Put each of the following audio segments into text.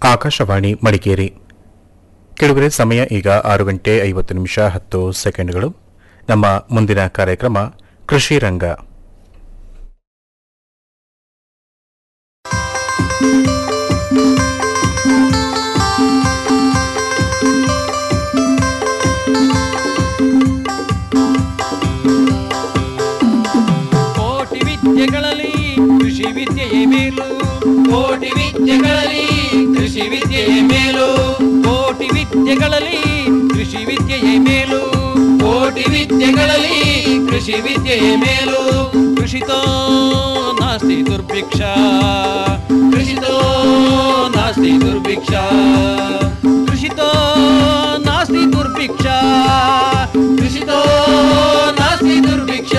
ಆಕಾಶವಾಣಿ ಮಡಿಕೇರಿ ಕೆಳಗರೆ ಸಮಯ ಈಗ ಆರು ಗಂಟೆ ಐವತ್ತು ನಿಮಿಷ ಹತ್ತು ಸೆಕೆಂಡ್ಗಳು ನಮ್ಮ ಮುಂದಿನ ಕಾರ್ಯಕ್ರಮ ಕೃಷಿ ರಂಗ ಕೋಟಿ ವಿದ್ಯೆಗಳಲ್ಲಿ ಕೃಷಿ ವಿದ್ಯೆಯೇ ಮೇಲು ಕೋಟಿ ವಿದ್ಯೆಗಳಲ್ಲಿ ಕೃಷಿ ವಿದ್ಯೆಯೇ ಮೇಲು ಕೋಟಿ ವಿದ್ಯೆಗಳಲ್ಲಿ ಕೃಷಿ ವಿದ್ಯೆಯೇ ಮೇಲು ಕೋಟಿ ವಿದ್ಯೆಗಳಲ್ಲಿ ಕೃಷಿ ವಿದ್ಯೆಯೇ ಮೇಲು ಕೃಷಿತೋ ನಾಸ್ತಿ ದುರ್ಭಿಕ್ಷ ಕೃಷಿತೋ ನಾಸ್ತಿ ದುರ್ಭಿಕ್ಷ ಕೃಷಿತೋ ನಾಸ್ತಿ ದುರ್ಭಿಕ್ಷ ಕೃಷಿತೋ ನಾಸ್ತಿ ದುರ್ಭಿಕ್ಷ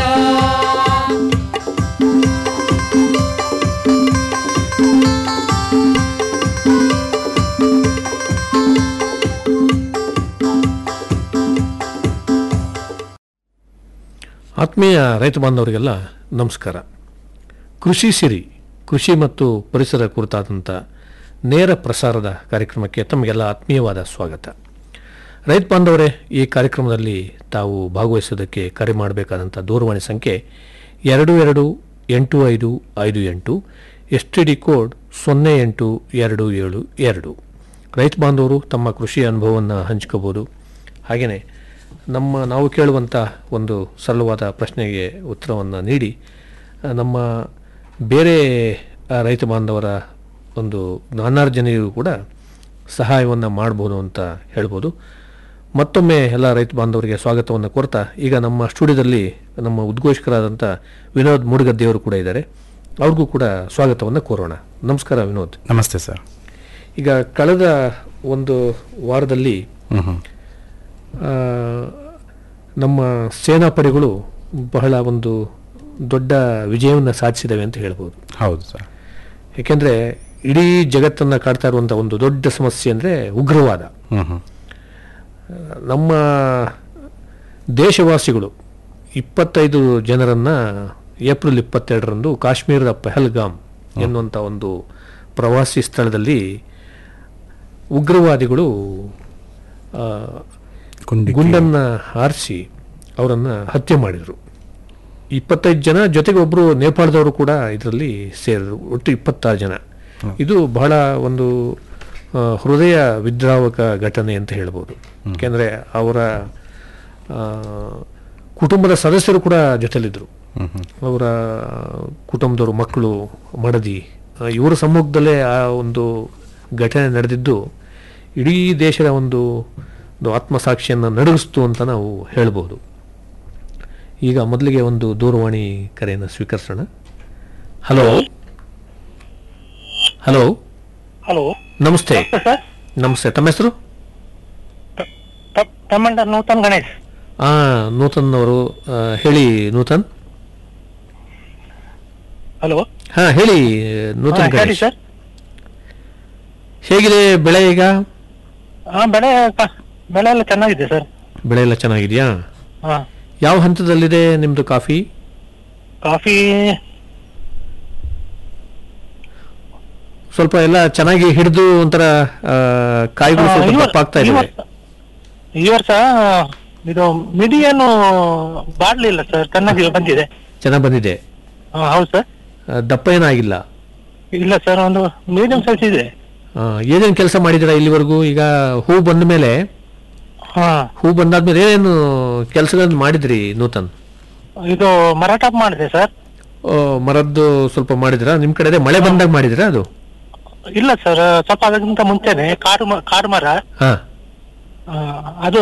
ಆತ್ಮೀಯ ರೈತ ಬಾಂಧವರಿಗೆಲ್ಲ ನಮಸ್ಕಾರ ಕೃಷಿ ಸಿರಿ ಕೃಷಿ ಮತ್ತು ಪರಿಸರ ಕುರಿತಾದಂಥ ನೇರ ಪ್ರಸಾರದ ಕಾರ್ಯಕ್ರಮಕ್ಕೆ ತಮಗೆಲ್ಲ ಆತ್ಮೀಯವಾದ ಸ್ವಾಗತ ರೈತ ಬಾಂಧವರೇ ಈ ಕಾರ್ಯಕ್ರಮದಲ್ಲಿ ತಾವು ಭಾಗವಹಿಸೋದಕ್ಕೆ ಕರೆ ಮಾಡಬೇಕಾದಂಥ ದೂರವಾಣಿ ಸಂಖ್ಯೆ ಎರಡು ಎರಡು ಎಂಟು ಐದು ಐದು ಎಂಟು ಎಸ್ ಟಿ ಡಿ ಕೋಡ್ ಸೊನ್ನೆ ಎಂಟು ಎರಡು ಏಳು ಎರಡು ರೈತ ಬಾಂಧವರು ತಮ್ಮ ಕೃಷಿ ಅನುಭವವನ್ನು ಹಂಚ್ಕೋಬೋದು ಹಾಗೆಯೇ ನಮ್ಮ ನಾವು ಕೇಳುವಂಥ ಒಂದು ಸರಳವಾದ ಪ್ರಶ್ನೆಗೆ ಉತ್ತರವನ್ನು ನೀಡಿ ಆ, ನಮ್ಮ ಬೇರೆ ಆ, ರೈತ ಬಾಂಧವರ ಒಂದು ಜ್ಞಾನಾರ್ಜನೆಯೂ ಕೂಡ ಸಹಾಯವನ್ನು ಮಾಡ್ಬೋದು ಅಂತ ಹೇಳ್ಬೋದು ಮತ್ತೊಮ್ಮೆ ಎಲ್ಲ ರೈತ ಬಾಂಧವರಿಗೆ ಸ್ವಾಗತವನ್ನು ಕೋರ್ತಾ ಈಗ ನಮ್ಮ ಸ್ಟುಡಿಯೋದಲ್ಲಿ ನಮ್ಮ ಉದ್ಘೋಷಕರಾದಂಥ ವಿನೋದ್ ಮೂಡುಗದ್ದೆಯವರು ಕೂಡ ಇದ್ದಾರೆ ಅವ್ರಿಗೂ ಕೂಡ ಸ್ವಾಗತವನ್ನು ಕೋರೋಣ ನಮಸ್ಕಾರ ವಿನೋದ್ ನಮಸ್ತೆ ಸರ್ ಈಗ ಕಳೆದ ಒಂದು ವಾರದಲ್ಲಿ ಹ್ಮ್ ಹ್ಮ್. ಆ, ನಮ್ಮ ಸೇನಾಪಡೆಗಳು ಬಹಳ ಒಂದು ದೊಡ್ಡ ವಿಜಯವನ್ನು ಸಾಧಿಸಿದವೆ ಅಂತ ಹೇಳ್ಬೋದು ಹೌದು ಸರ್ ಏಕೆಂದರೆ ಇಡೀ ಜಗತ್ತನ್ನು ಕಾಡ್ತಾ ಇರುವಂಥ ಒಂದು ದೊಡ್ಡ ಸಮಸ್ಯೆ ಅಂದರೆ ಉಗ್ರವಾದ ಹ್ಮ್ ಹ್ಮ್. ನಮ್ಮ ದೇಶವಾಸಿಗಳು ಇಪ್ಪತ್ತೈದು ಜನರನ್ನು ಏಪ್ರಿಲ್ ಇಪ್ಪತ್ತೆರಡರಂದು ಕಾಶ್ಮೀರದ ಪಹಲ್ಗಾಮ್ ಎನ್ನುವಂಥ ಒಂದು ಪ್ರವಾಸಿ ಸ್ಥಳದಲ್ಲಿ ಉಗ್ರವಾದಿಗಳು ಆ, ಗುಂಡಿಕ್ಕಿ. ಗುಂಡನ್ನು ಹಾರಿಸಿ ಅವರನ್ನು ಹತ್ಯೆ ಮಾಡಿದರು ಇಪ್ಪತ್ತೈದು ಜನ ಜೊತೆಗೆ ಒಬ್ಬರು ನೇಪಾಳದವರು ಕೂಡ ಇದರಲ್ಲಿ ಸೇರಿದರು ಒಟ್ಟು ಇಪ್ಪತ್ತಾರು ಜನ ಇದು ಬಹಳ ಒಂದು ಆ, ಹೃದಯ ವಿದ್ರಾವಕ ಘಟನೆ ಅಂತ ಹೇಳ್ಬೋದು ಯಾಕೆಂದರೆ ಅವರ ಆ, ಕುಟುಂಬದ ಸದಸ್ಯರು ಕೂಡ ಜೊತೆಲಿದ್ದರು ಹ್ಮ್ ಹ್ಮ್. ಅವರ ಕುಟುಂಬದವರು ಮಕ್ಕಳು ಮಡದಿ ಆ, ಇವರ ಸಮ್ಮುಖದಲ್ಲೇ ಆ ಒಂದು ಘಟನೆ ನಡೆದಿದ್ದು ಇಡೀ ದೇಶದ ಒಂದು ಒಂದು ಆತ್ಮಸಾಕ್ಷಿಯನ್ನು ನಡುಗಿಸ್ತು ಅಂತ ನಾವು ಹೇಳ್ಬೋದು ಈಗ ಮೊದಲಿಗೆ ಒಂದು ದೂರವಾಣಿ ಕರೆಯನ್ನು ಸ್ವೀಕರಿಸೋಣ ಹಲೋ ಹಲೋ ಹಲೋ ನಮಸ್ತೆ ಸರ್ ನಮಸ್ತೆ ತಮ್ಮ ಹೆಸರು ಟಮಂಡ ನೂತನ್ ಗಣೇಶ್ ಆ ನೂತನ್ ಅವರು ಆ, ಹೇಳಿ ನೂತನ್ ಹಲೋ ಹಾ ಹೇಳಿ ನೂತನ್ ಹೇಳಿ ಗಣೇಶ್ ಸರ್ ಹೇಗಿದೆ ಬೆಳೆ ಈಗ ಹಾ ಬೆಳೆ ಕ- ಬೆಳೆ ಎಲ್ಲ ಚೆನ್ನಾಗಿದೆ ಸರ್ ಬೆಳೆ ಎಲ್ಲ ಚೆನ್ನಾಗಿದೆಯಾ ಹಾ ಯಾವ ಹಂತದಲ್ಲಿದೆ ನಿಮ್ದು ಕಾಫಿ ಕಾಫಿ ಸ್ವಲ್ಪ ಎಲ್ಲ ಚೆನ್ನಾಗಿ ಹಿಡಿದು ಒಂಥರ ಆ, ಕಾಯಿಗಳು ಆ, ಸ್ವಲ್ಪ ಈ ವರ್- ದಪ್ಪ ಆಗ್ತಾ ಈ ಇದಾವೆ ವರ್ಷ- ಈ ವರ್ಷ ಇದು ಮಿಡಿ ಏನು ಬಾಡ್ಲಿಲ್ಲ ಸರ್ ಚೆನ್ನಾಗಿ ಬಂದಿದೆ ಚೆನ್ನಾಗಿ ಬಂದಿದೆ ಹಾ ಹೌದು ಸರ್ ಆ, ದಪ್ಪ ಏನಾಗಿಲ್ಲ ಇಲ್ಲ ಸರ್ ಒಂದು ಮೀಡಿಯಂ ಸೈಜ್ ಇದೆ ಆ, ಏನೇನ್ ಕೆಲಸ ಮಾಡಿದ್ದೀರಾ ಇಲ್ಲಿವರೆಗೂ ಈಗ ಹೂ ಬಂದ ಮೇಲೆ ಹಾ ಹೂ ಬಂದಾದ್ಮೇಲೆ ಏನೇನು ಕೆಲಸಗಳನ್ನು ಮಾಡಿದ್ರಿ ನೂತನ್ ಇದು ಮರಾಠ ಮಾಡಿದೆ ಸರ್ ಆ, ಮರದ್ದು ಸ್ವಲ್ಪ ಮಾಡಿದ್ರಾ ನಿಮ್ ಕಡೆ ಅದೇ ಮಳೆ ಬಂದಾಗ ಮಾಡಿದ್ರಾ ಅದು ಇಲ್ಲ ಸರ್ ಸ್ವಲ್ಪ ಅದಕ್ಕಿಂತ ಮುಂಚೆನೆ ಕಾಡು ಮ- ಕಾಡು ಮರ ಹಾ ಆ, ಅದು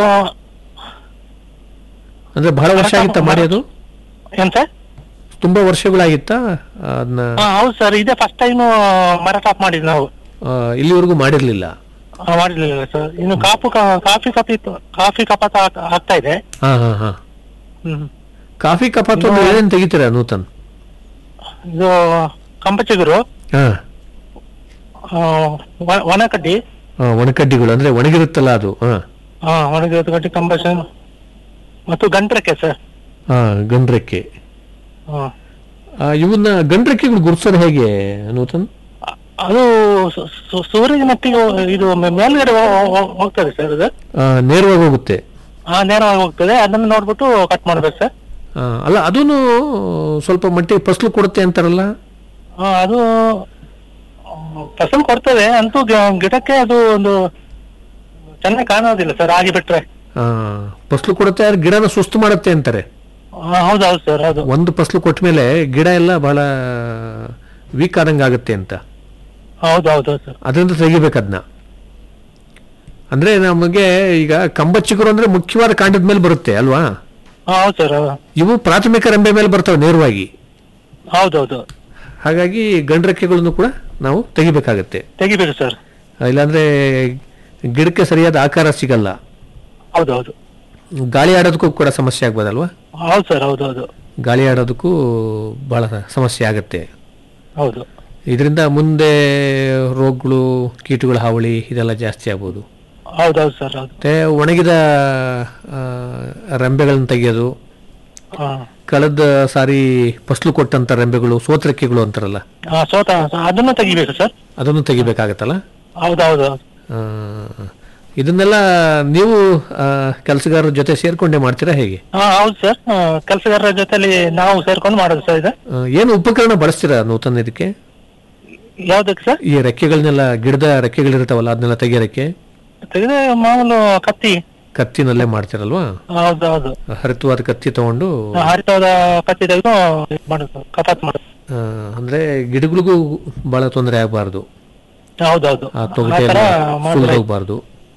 ಅಂದ್ರೆ ಬಹಳ ವರ್ಷ ಆಗಿತ್ತಾ ಮಾಡಿ ಅದು ಏನ್ ಸರ್ ತುಂಬಾ ವರ್ಷಗಳಾಗಿತ್ತಾ ಅದನ್ನ ಹಾ ಹೌದು ಸರ್ ಇದೇ ಫಸ್ಟ್ ಟೈಮ್ ಮರ ಟಾಪ್ ಮಾಡಿದ್ ನಾವು ಇಲ್ಲಿವರೆಗೂ ಮಾಡಿರ್ಲಿಲ್ಲ ಆ, ಮಾಡಿರ್ಲಿಲ್ಲ ಸರ್ ಇನ್ನು ಕಾಪು ಕ- ಕಾಫಿ ಕಪಿ ಕಾಫಿ ಕಪಾತ ಆಗ್- ಆಗ್ತಾ ಇದೆ ಹಾ ಹಾ ಹಾ ಹ್ಮ್ ಕಾಫಿ ಕಪಾತ್ ಒಂದು ಏನೇನ್ ತೆಗಿತೀರಾ ನೂತನ್ ಇದು ಕಂಪಚಿಗುರು ಹಾ ಆ, ಒಣ- ಒಣಕಡ್ಡಿ ಆ, ಒಣಕಡ್ಡಿಗಳು ಅಂದ್ರೆ ಒಣಗಿರುತ್ತಲ್ಲ ಅದು ಹಾ ಹಾ ಒಣಗಿರೋದು ಕಡ್ಡಿ ಕಂಬಷನ್ ಮತ್ತು ಗಂಟ್ರಕ್ಕೆ ಸರ್ ಹಾ ಗಂಡ್ರೆಕ್ಕೆ ಹಾ ಆ, ಇವನ್ನ ಗಂಡ್ರೆಕ್ಕೆಗಳು ಗುರ್ಸೋದು ಹೇಗೆ ನೂತನ್ ಅದು ಸು- ಸು- ಸೂರ್ಯನಟ್ಟಿಗೆ ಹೋ- ಇದು ಮೇ- ಮೇಲ್ಗಡೆ ಹೋ- ಹೋ- ಹೋಗ್ತದೆ ಸರ್ ಅದು ಆ, ನೇರವಾಗಿ ಹೋಗುತ್ತೆ ಆ ನೇರವಾಗಿ ಹೋಗ್ತದೆ ಅದನ್ನ ನೋಡ್ಬಿಟ್ಟು ಕಟ್ ಮಾಡ್ಬೇಕು ಸರ್ ಆ, ಅಲ್ಲ ಅದೂ ಸ್ವಲ್ಪ ಮಟ್ಟಿಗೆ ಫಸಲು ಕೊಡುತ್ತೆ ಅಂತಾರಲ್ಲ ಆ, ಅದು ಆ, ಫಸಲು ಕೊಡ್ತದೆ ಅಂತೂ ಗಿ- ಗಿಡಕ್ಕೆ ಅದು ಒಂದು ಚೆನ್ನಾಗಿ ಕಾಣೋದಿಲ್ಲ ಸರ್ ಆಗಿ ಬಿಟ್ರೆ ಆ, ಫಸಲು ಕೊಡುತ್ತೆ ಆದ್ರೆ ಗಿಡನ ಸುಸ್ತು ಮಾಡುತ್ತೆ ಅಂತಾರೆ ಆ, ಹೌದೌದು ಸರ್ ಹೌದು ಒಂದು ಫಸಲು ಕೊಟ್ಟ ಮೇಲೆ ಗಿಡ ಎಲ್ಲ ಬಹಳ ವೀಕ್ ಆದಂಗೆ ಆಗುತ್ತೆ ಅಂತ ಹೌದು ಹೌದು ಸರ್ ಅದರಿಂದ ತೆಗಿಬೇಕು ಅದನ್ನ ಅಂದ್ರೆ ನಮಗೆ ಈಗ ಕಂಬ ಚಿಗುರು ಅಂದ್ರೆ ಮುಖ್ಯವಾದ ಕಾಂಡದ ಮೇಲೆ ಬರುತ್ತೆ ಅಲ್ವಾ ಆ, ಹೌದು ಸರ್ ಇವು ಪ್ರಾಥಮಿಕ ರೆಂಬೆ ಮೇಲೆ ಬರ್ತವೆ ನೇರವಾಗಿ ಹೌದೌದು ಹಾಗಾಗಿ ಗಂಡ್ರೆಕ್ಕೆಗಳನ್ನು ಕೂಡ ನಾವು ತೆಗಿಬೇಕಾಗತ್ತೆ ತೆಗಿಬೇಕು ಸರ್ ಇಲ್ಲಾಂದ್ರೆ ಗಿಡಕ್ಕೆ ಸರಿಯಾದ ಆಕಾರ ಸಿಗಲ್ಲ ಹೌದೌದು ಗಾಳಿ ಆಡೋದಕ್ಕೂ ಕೂಡ ಸಮಸ್ಯೆ ಆಗ್ಬೋದಲ್ವಾ ಹೌದು ಸರ್ ಹೌದು ಹೌದು ಗಾಳಿ ಆಡೋದಕ್ಕೂ ಬಹಳ ಸಮಸ್ಯೆ ಆಗುತ್ತೆ ಹೌದು ಇದರಿಂದ ಮುಂದೆ ರೋಗಗಳು ಕೀಟಗಳ ಹಾವಳಿ ಇದೆಲ್ಲ ಜಾಸ್ತಿ ಆಗ್ಬೋದು ಹೌದೌದು ಸರ್ ಹೌದು ಮತ್ತೆ ಒಣಗಿದ ಆ, ರೆಂಬೆಗಳನ್ನ ತೆಗೆಯೋದು ಹಾ ಕಳೆದ ಸಾರಿ ಫಸಲು ಕೊಟ್ಟಂತ ರೆಂಬೆಗಳು ಸೋತ್ರಕ್ಕೆಗಳು ಅಂತಾರಲ್ಲ ಆ, ಸೋತ ಅದನ್ನು ತೆಗಿಬೇಕು ಸರ್ ಅದನ್ನು ತೆಗಿಬೇಕಾಗತ್ತಲ್ಲ ಹೌದೌದು ಆ, ಇದನ್ನೆಲ್ಲ ನೀವು ಆ, ಕೆಲಸಗಾರರ ಜೊತೆ ಸೇರ್ಕೊಂಡೇ ಮಾಡ್ತೀರಾ ಹೇಗೆ ಹಾ ಹೌದು ಸರ್ ಕೆಲಸಗಾರರ ಜೊತೆಲಿ ನಾವು ಸೇರ್ಕೊಂಡು ಮಾಡೋದು ಸರ್ ಇದು ಆ, ಏನು ಉಪಕರಣ ಬಳಸ್ತೀರಾ ನೂತನ ಇದಕ್ಕೆ ಯಾವ್ದಕ್ಕೆ ಸರ್ ಈ ರೆಕ್ಕೆಗಳನ್ನೆಲ್ಲ ಗಿಡದ ರೆಕ್ಕೆಗಳಿರ್ತಾವಲ್ಲ ಅದನ್ನೆಲ್ಲ ತೆಗಿಯೋದಕ್ಕೆ ತೆಗೆದ್ರೆ ಮಾಮೂಲು ಕತ್ತಿ ಕತ್ತಿನಲ್ಲೇ ಮಾಡ್ತೀರಲ್ವಾ ಹೌದು ಹೌದು ಹರಿತವಾದ ಕತ್ತಿ ತಗೊಂಡು ಹರಿತವಾದ ಕತ್ತಿ ತೆಗೆದು ಮಾಡೋದು ಕಟಾತ್ ಮಾಡೋದು ಆ, ಅಂದ್ರೆ ಗಿಡಗಳಿಗೂ ಬಹಳ ತೊಂದರೆ ಆಗಬಾರ್ದು ಹೌದೌದು ಆ ಆ ತೊಗಟೆ ತರ ಎಲ್ಲ ಮಾಡಿದ್ರೆ ಹೋಗ್ಬಾರ್ದು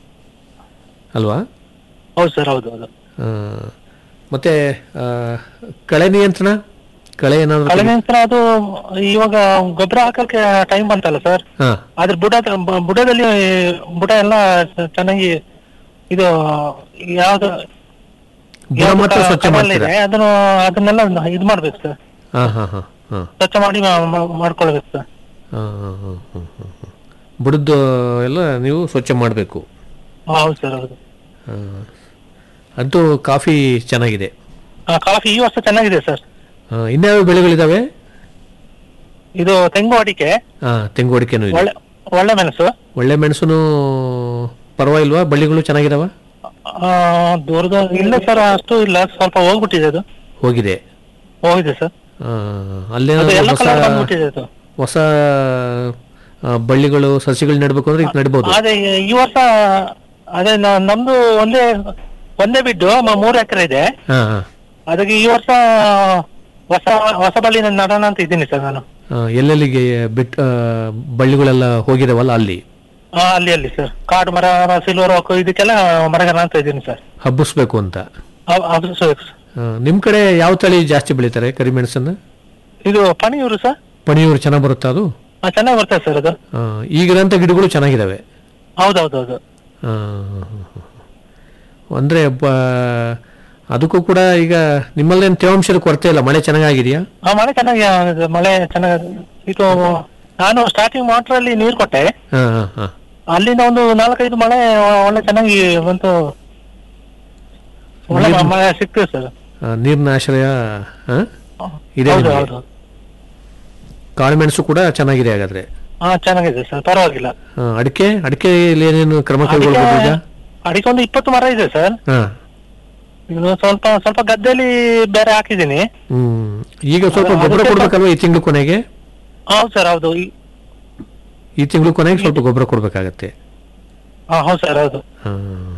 ಅಲ್ವಾ ಹೌದು ಸರ್ ಹೌದು ಹೌದು ಆ, ಮತ್ತೆ ಆ, ಕಳೆ ನಿಯಂತ್ರಣ ಕಳೆ ಏನಾದ್ರು ಕಳೆ ನಂತರ ಅದು ಇವಾಗ ಗೊಬ್ಬರ ಹಾಕಕ್ಕೆ ಟೈಮ್ ಬಂತಲ್ಲ ಸರ್ ಹಾ ಅದ್ರ ಬುಡ ಬುಡದಲ್ಲಿ ಬುಡ ಎಲ್ಲ ಚ- ಚೆನ್ನಾಗಿ ಇದು ಯಾವ್ದು ಬುಡ ಯಾವ್ದು ಮಾತ್ರ ಕ- ಸ್ವಚ್ಛ ಕಮಲ್ ಮಾಡ್ತೀರಾ ಇದೆ ಅದನ್ನು ಅದನ್ನೆಲ್ಲ ಇದು ಮಾಡ್ಬೇಕು ಸರ್ ಹಾ ಹಾ ಹಾ ಹಾ ಸ್ವಚ್ಛ ಮಾಡಿ ಮಾ- ಮಾ- ಮಾಡ್ಕೊಳ್ಬೇಕು ಸರ್ ಹಾ, ಹಾ, ಹಾ, ಹಾ, ಹಾ, ಹಾ. ಬುಡದ್ದು ಎಲ್ಲ ನೀವು ಸ್ವಚ್ಛ ಮಾಡಬೇಕು ಹೌದು ಸರ್ ಹೌದು ಅಂತೂ ಕಾಫಿ ಚೆನ್ನಾಗಿದೆ ಆ, ಕಾಫಿ ಈ ವರ್ಷ ಚೆನ್ನಾಗಿದೆ ಸರ್ ಆ, ಇನ್ಯಾವ ಬೆಳೆಗಳಿದಾವೆ ಇದು ತೆಂಗು ಅಡಿಕೆ ಹಾ ತೆಂಗು ಅಡಿಕೆನೂ ಇದೆ ಒಳ್ಳೆ ಒಳ್ಳೆ ಮೆಣಸು ಒಳ್ಳೆ ಮೆಣಸುನು ಪರವಾಗಿಲ್ವಾ ಬಳ್ಳಿಗಳು ಚೆನ್ನಾಗಿದಾವ ಆ, ದೂರದ ಇಲ್ಲ ಸರ್ ಅಷ್ಟು ಇಲ್ಲ ಸ್ವಲ್ಪ ಹೋಗ್ಬಿಟ್ಟಿದೆ ಅದು ಹೋಗಿದೆ ಹೋಗಿದೆ ಸರ್ ಆ, ಅದು ಅಲ್ಲೇನಾದ್ರು ಎಲ್ಲ ಹೊಸ ಕಲರ್ ಬಂದ್ಬಿಟ್ಟಿದೆ ಅದು ಹೊಸ ಆ, ಬಳ್ಳಿಗಳು ಸಸಿಗಳು ನೆಡ್ಬೇಕು ಅಂದ್ರೆ ಈಗ ನಡ್ಬೋದು ಅದೇ ಈ ವರ್ಷ ಅದೇ ನ- ನಮ್ದು ಒಂದೇ ಒಂದೇ ಬಿದ್ದು ಮ- ಮೂರು ಎಕರೆ ಇದೆ ಹಾ ಹಾ ಅದಕ್ಕೆ ಈ ವರ್ಷ ಹೊಸ ಹೊಸ ಬಳ್ಳಿ ನಡೋಣ ಅಂತ ಇದ್ದೀನಿ ಸರ್ ನಾನು ಆ, ಎಲ್ಲೆಲ್ಲಿಗೆ ಬಿಟ್ ಆ, ಬಳ್ಳಿಗಳೆಲ್ಲ ಹೋಗಿದಾವಲ್ಲ ಅಲ್ಲಿ ಆ, ಅಲ್ಲಿ ಅಲ್ಲಿ ಸರ್ ಕಾಡು ಮರ ಸಿಲ್ವರ್ ವಾಕ್ ಇದಕ್ಕೆಲ್ಲ ಮರಗನ ಅಂತ ಇದ್ದೀನಿ ಸರ್ ಹಬ್ಬಿಸ್ಬೇಕು ಅಂತ ಅವ್- ಅದು ಸರ್. ಆ, ನಿಮ್ ಕಡೆ ಯಾವ ತಳಿ ಜಾಸ್ತಿ ಬೆಳೀತಾರೆ ಕರಿಮೆಣಸನ್ನ ಇದು ಪಣಿಯೂರು ಸರ್ ಪಣಿಯೂರು ಚೆನ್ನಾಗಿ ಬರುತ್ತಾ ಅದು ಆ, ಚೆನ್ನಾಗಿ ಬರ್ತದೆ ಸರ್ ಅದು ಆ, ಈಗಿರೋಂಥ ಗಿಡಗಳು ಚೆನ್ನಾಗಿದಾವೆ ಹೌದೌದೌದು ಆ, ಅಂದ್ರೆ ಬ- ಅದಕ್ಕೂ ಕೂಡ ಈಗ ನಿಮ್ಮಲ್ಲೇನು ತೇವಾಂಶದ ಕೊರತೆ ಇಲ್ಲ ಮಳೆ ಚೆನ್ನಾಗಿದೆಯಾ ಆ ಮಳೆ ಚೆನ್ನಾಗಿ ಆಗಿದೆ, ಮಳೆ ಚೆನ್ನಾಗಿ ಇದು ನಾನು ಸ್ಟಾರ್ಟಿಂಗ್ ಮೋಟರ್ ಅಲ್ಲಿ ನೀರ್ ಕೊಟ್ಟೆ ಹಾ ಹಾ ಹಾ ಅಲ್ಲಿಂದ ಒಂದು ನಾಲ್ಕೈದು ಮಳೆ ಒಳ್ಳೆ ಚೆನ್ನಾಗಿ ಬಂತು ಒಳ್ಳೆ ನೀರು- ಮಳೆ ಸಿಗ್ತದೆ ಸರ್ ಆ, ನೀರಿನ ಆಶ್ರಯ ಆ? ಇದೆ ಹೌದು ನಿಮ್ಗೆ? ಹೌದು ಕಾಳುಮೆಣಸು ಕೂಡ ಚೆನ್ನಾಗಿದೆ ಹಾಗಾದ್ರೆ ಹಾ ಚೆನ್ನಾಗಿದೆ ಸರ್ ಪರವಾಗಿಲ್ಲ ಆ, ಅಡಿಕೆ ಅಡಿಕೆಯಲ್ಲಿ ಏನೇನು ಕ್ರಮ ಕೈಗೊಳ್ಬೋದು ಈಗ ಅಡಿಕೆ ಒಂದು ಇಪ್ಪತ್ತು ಮರ ಇದೆ ಸರ್ ಹಾ ಇನ್ನು ಸ್ವಲ್ಪ ಸ್ವಲ್ಪ ಗದ್ದೆಯಲ್ಲಿ ಬೇರೆ ಹಾಕಿದ್ದೀನಿ ಹ್ಮ್ ಈಗ ಸ್ವಲ್ಪ ಅದು- ಗೊಬ್ಬರ ಅದಕ್ಕೆ ಕೊಡ್ಬೇಕಲ್ವಾ ಈ ತಿಂಗಳು ಕೊನೆಗೆ ಹೌದು ಸರ್ ಹೌದು ಈ- ಈ ತಿಂಗಳು ಕೊನೆಗೆ ಸ್ವಲ್ಪ ಗೊಬ್ಬರ ಕೊಡ್ಬೇಕಾಗತ್ತೆ ಹಾ ಹೌದು ಸರ್ ಹೌದು ಆ,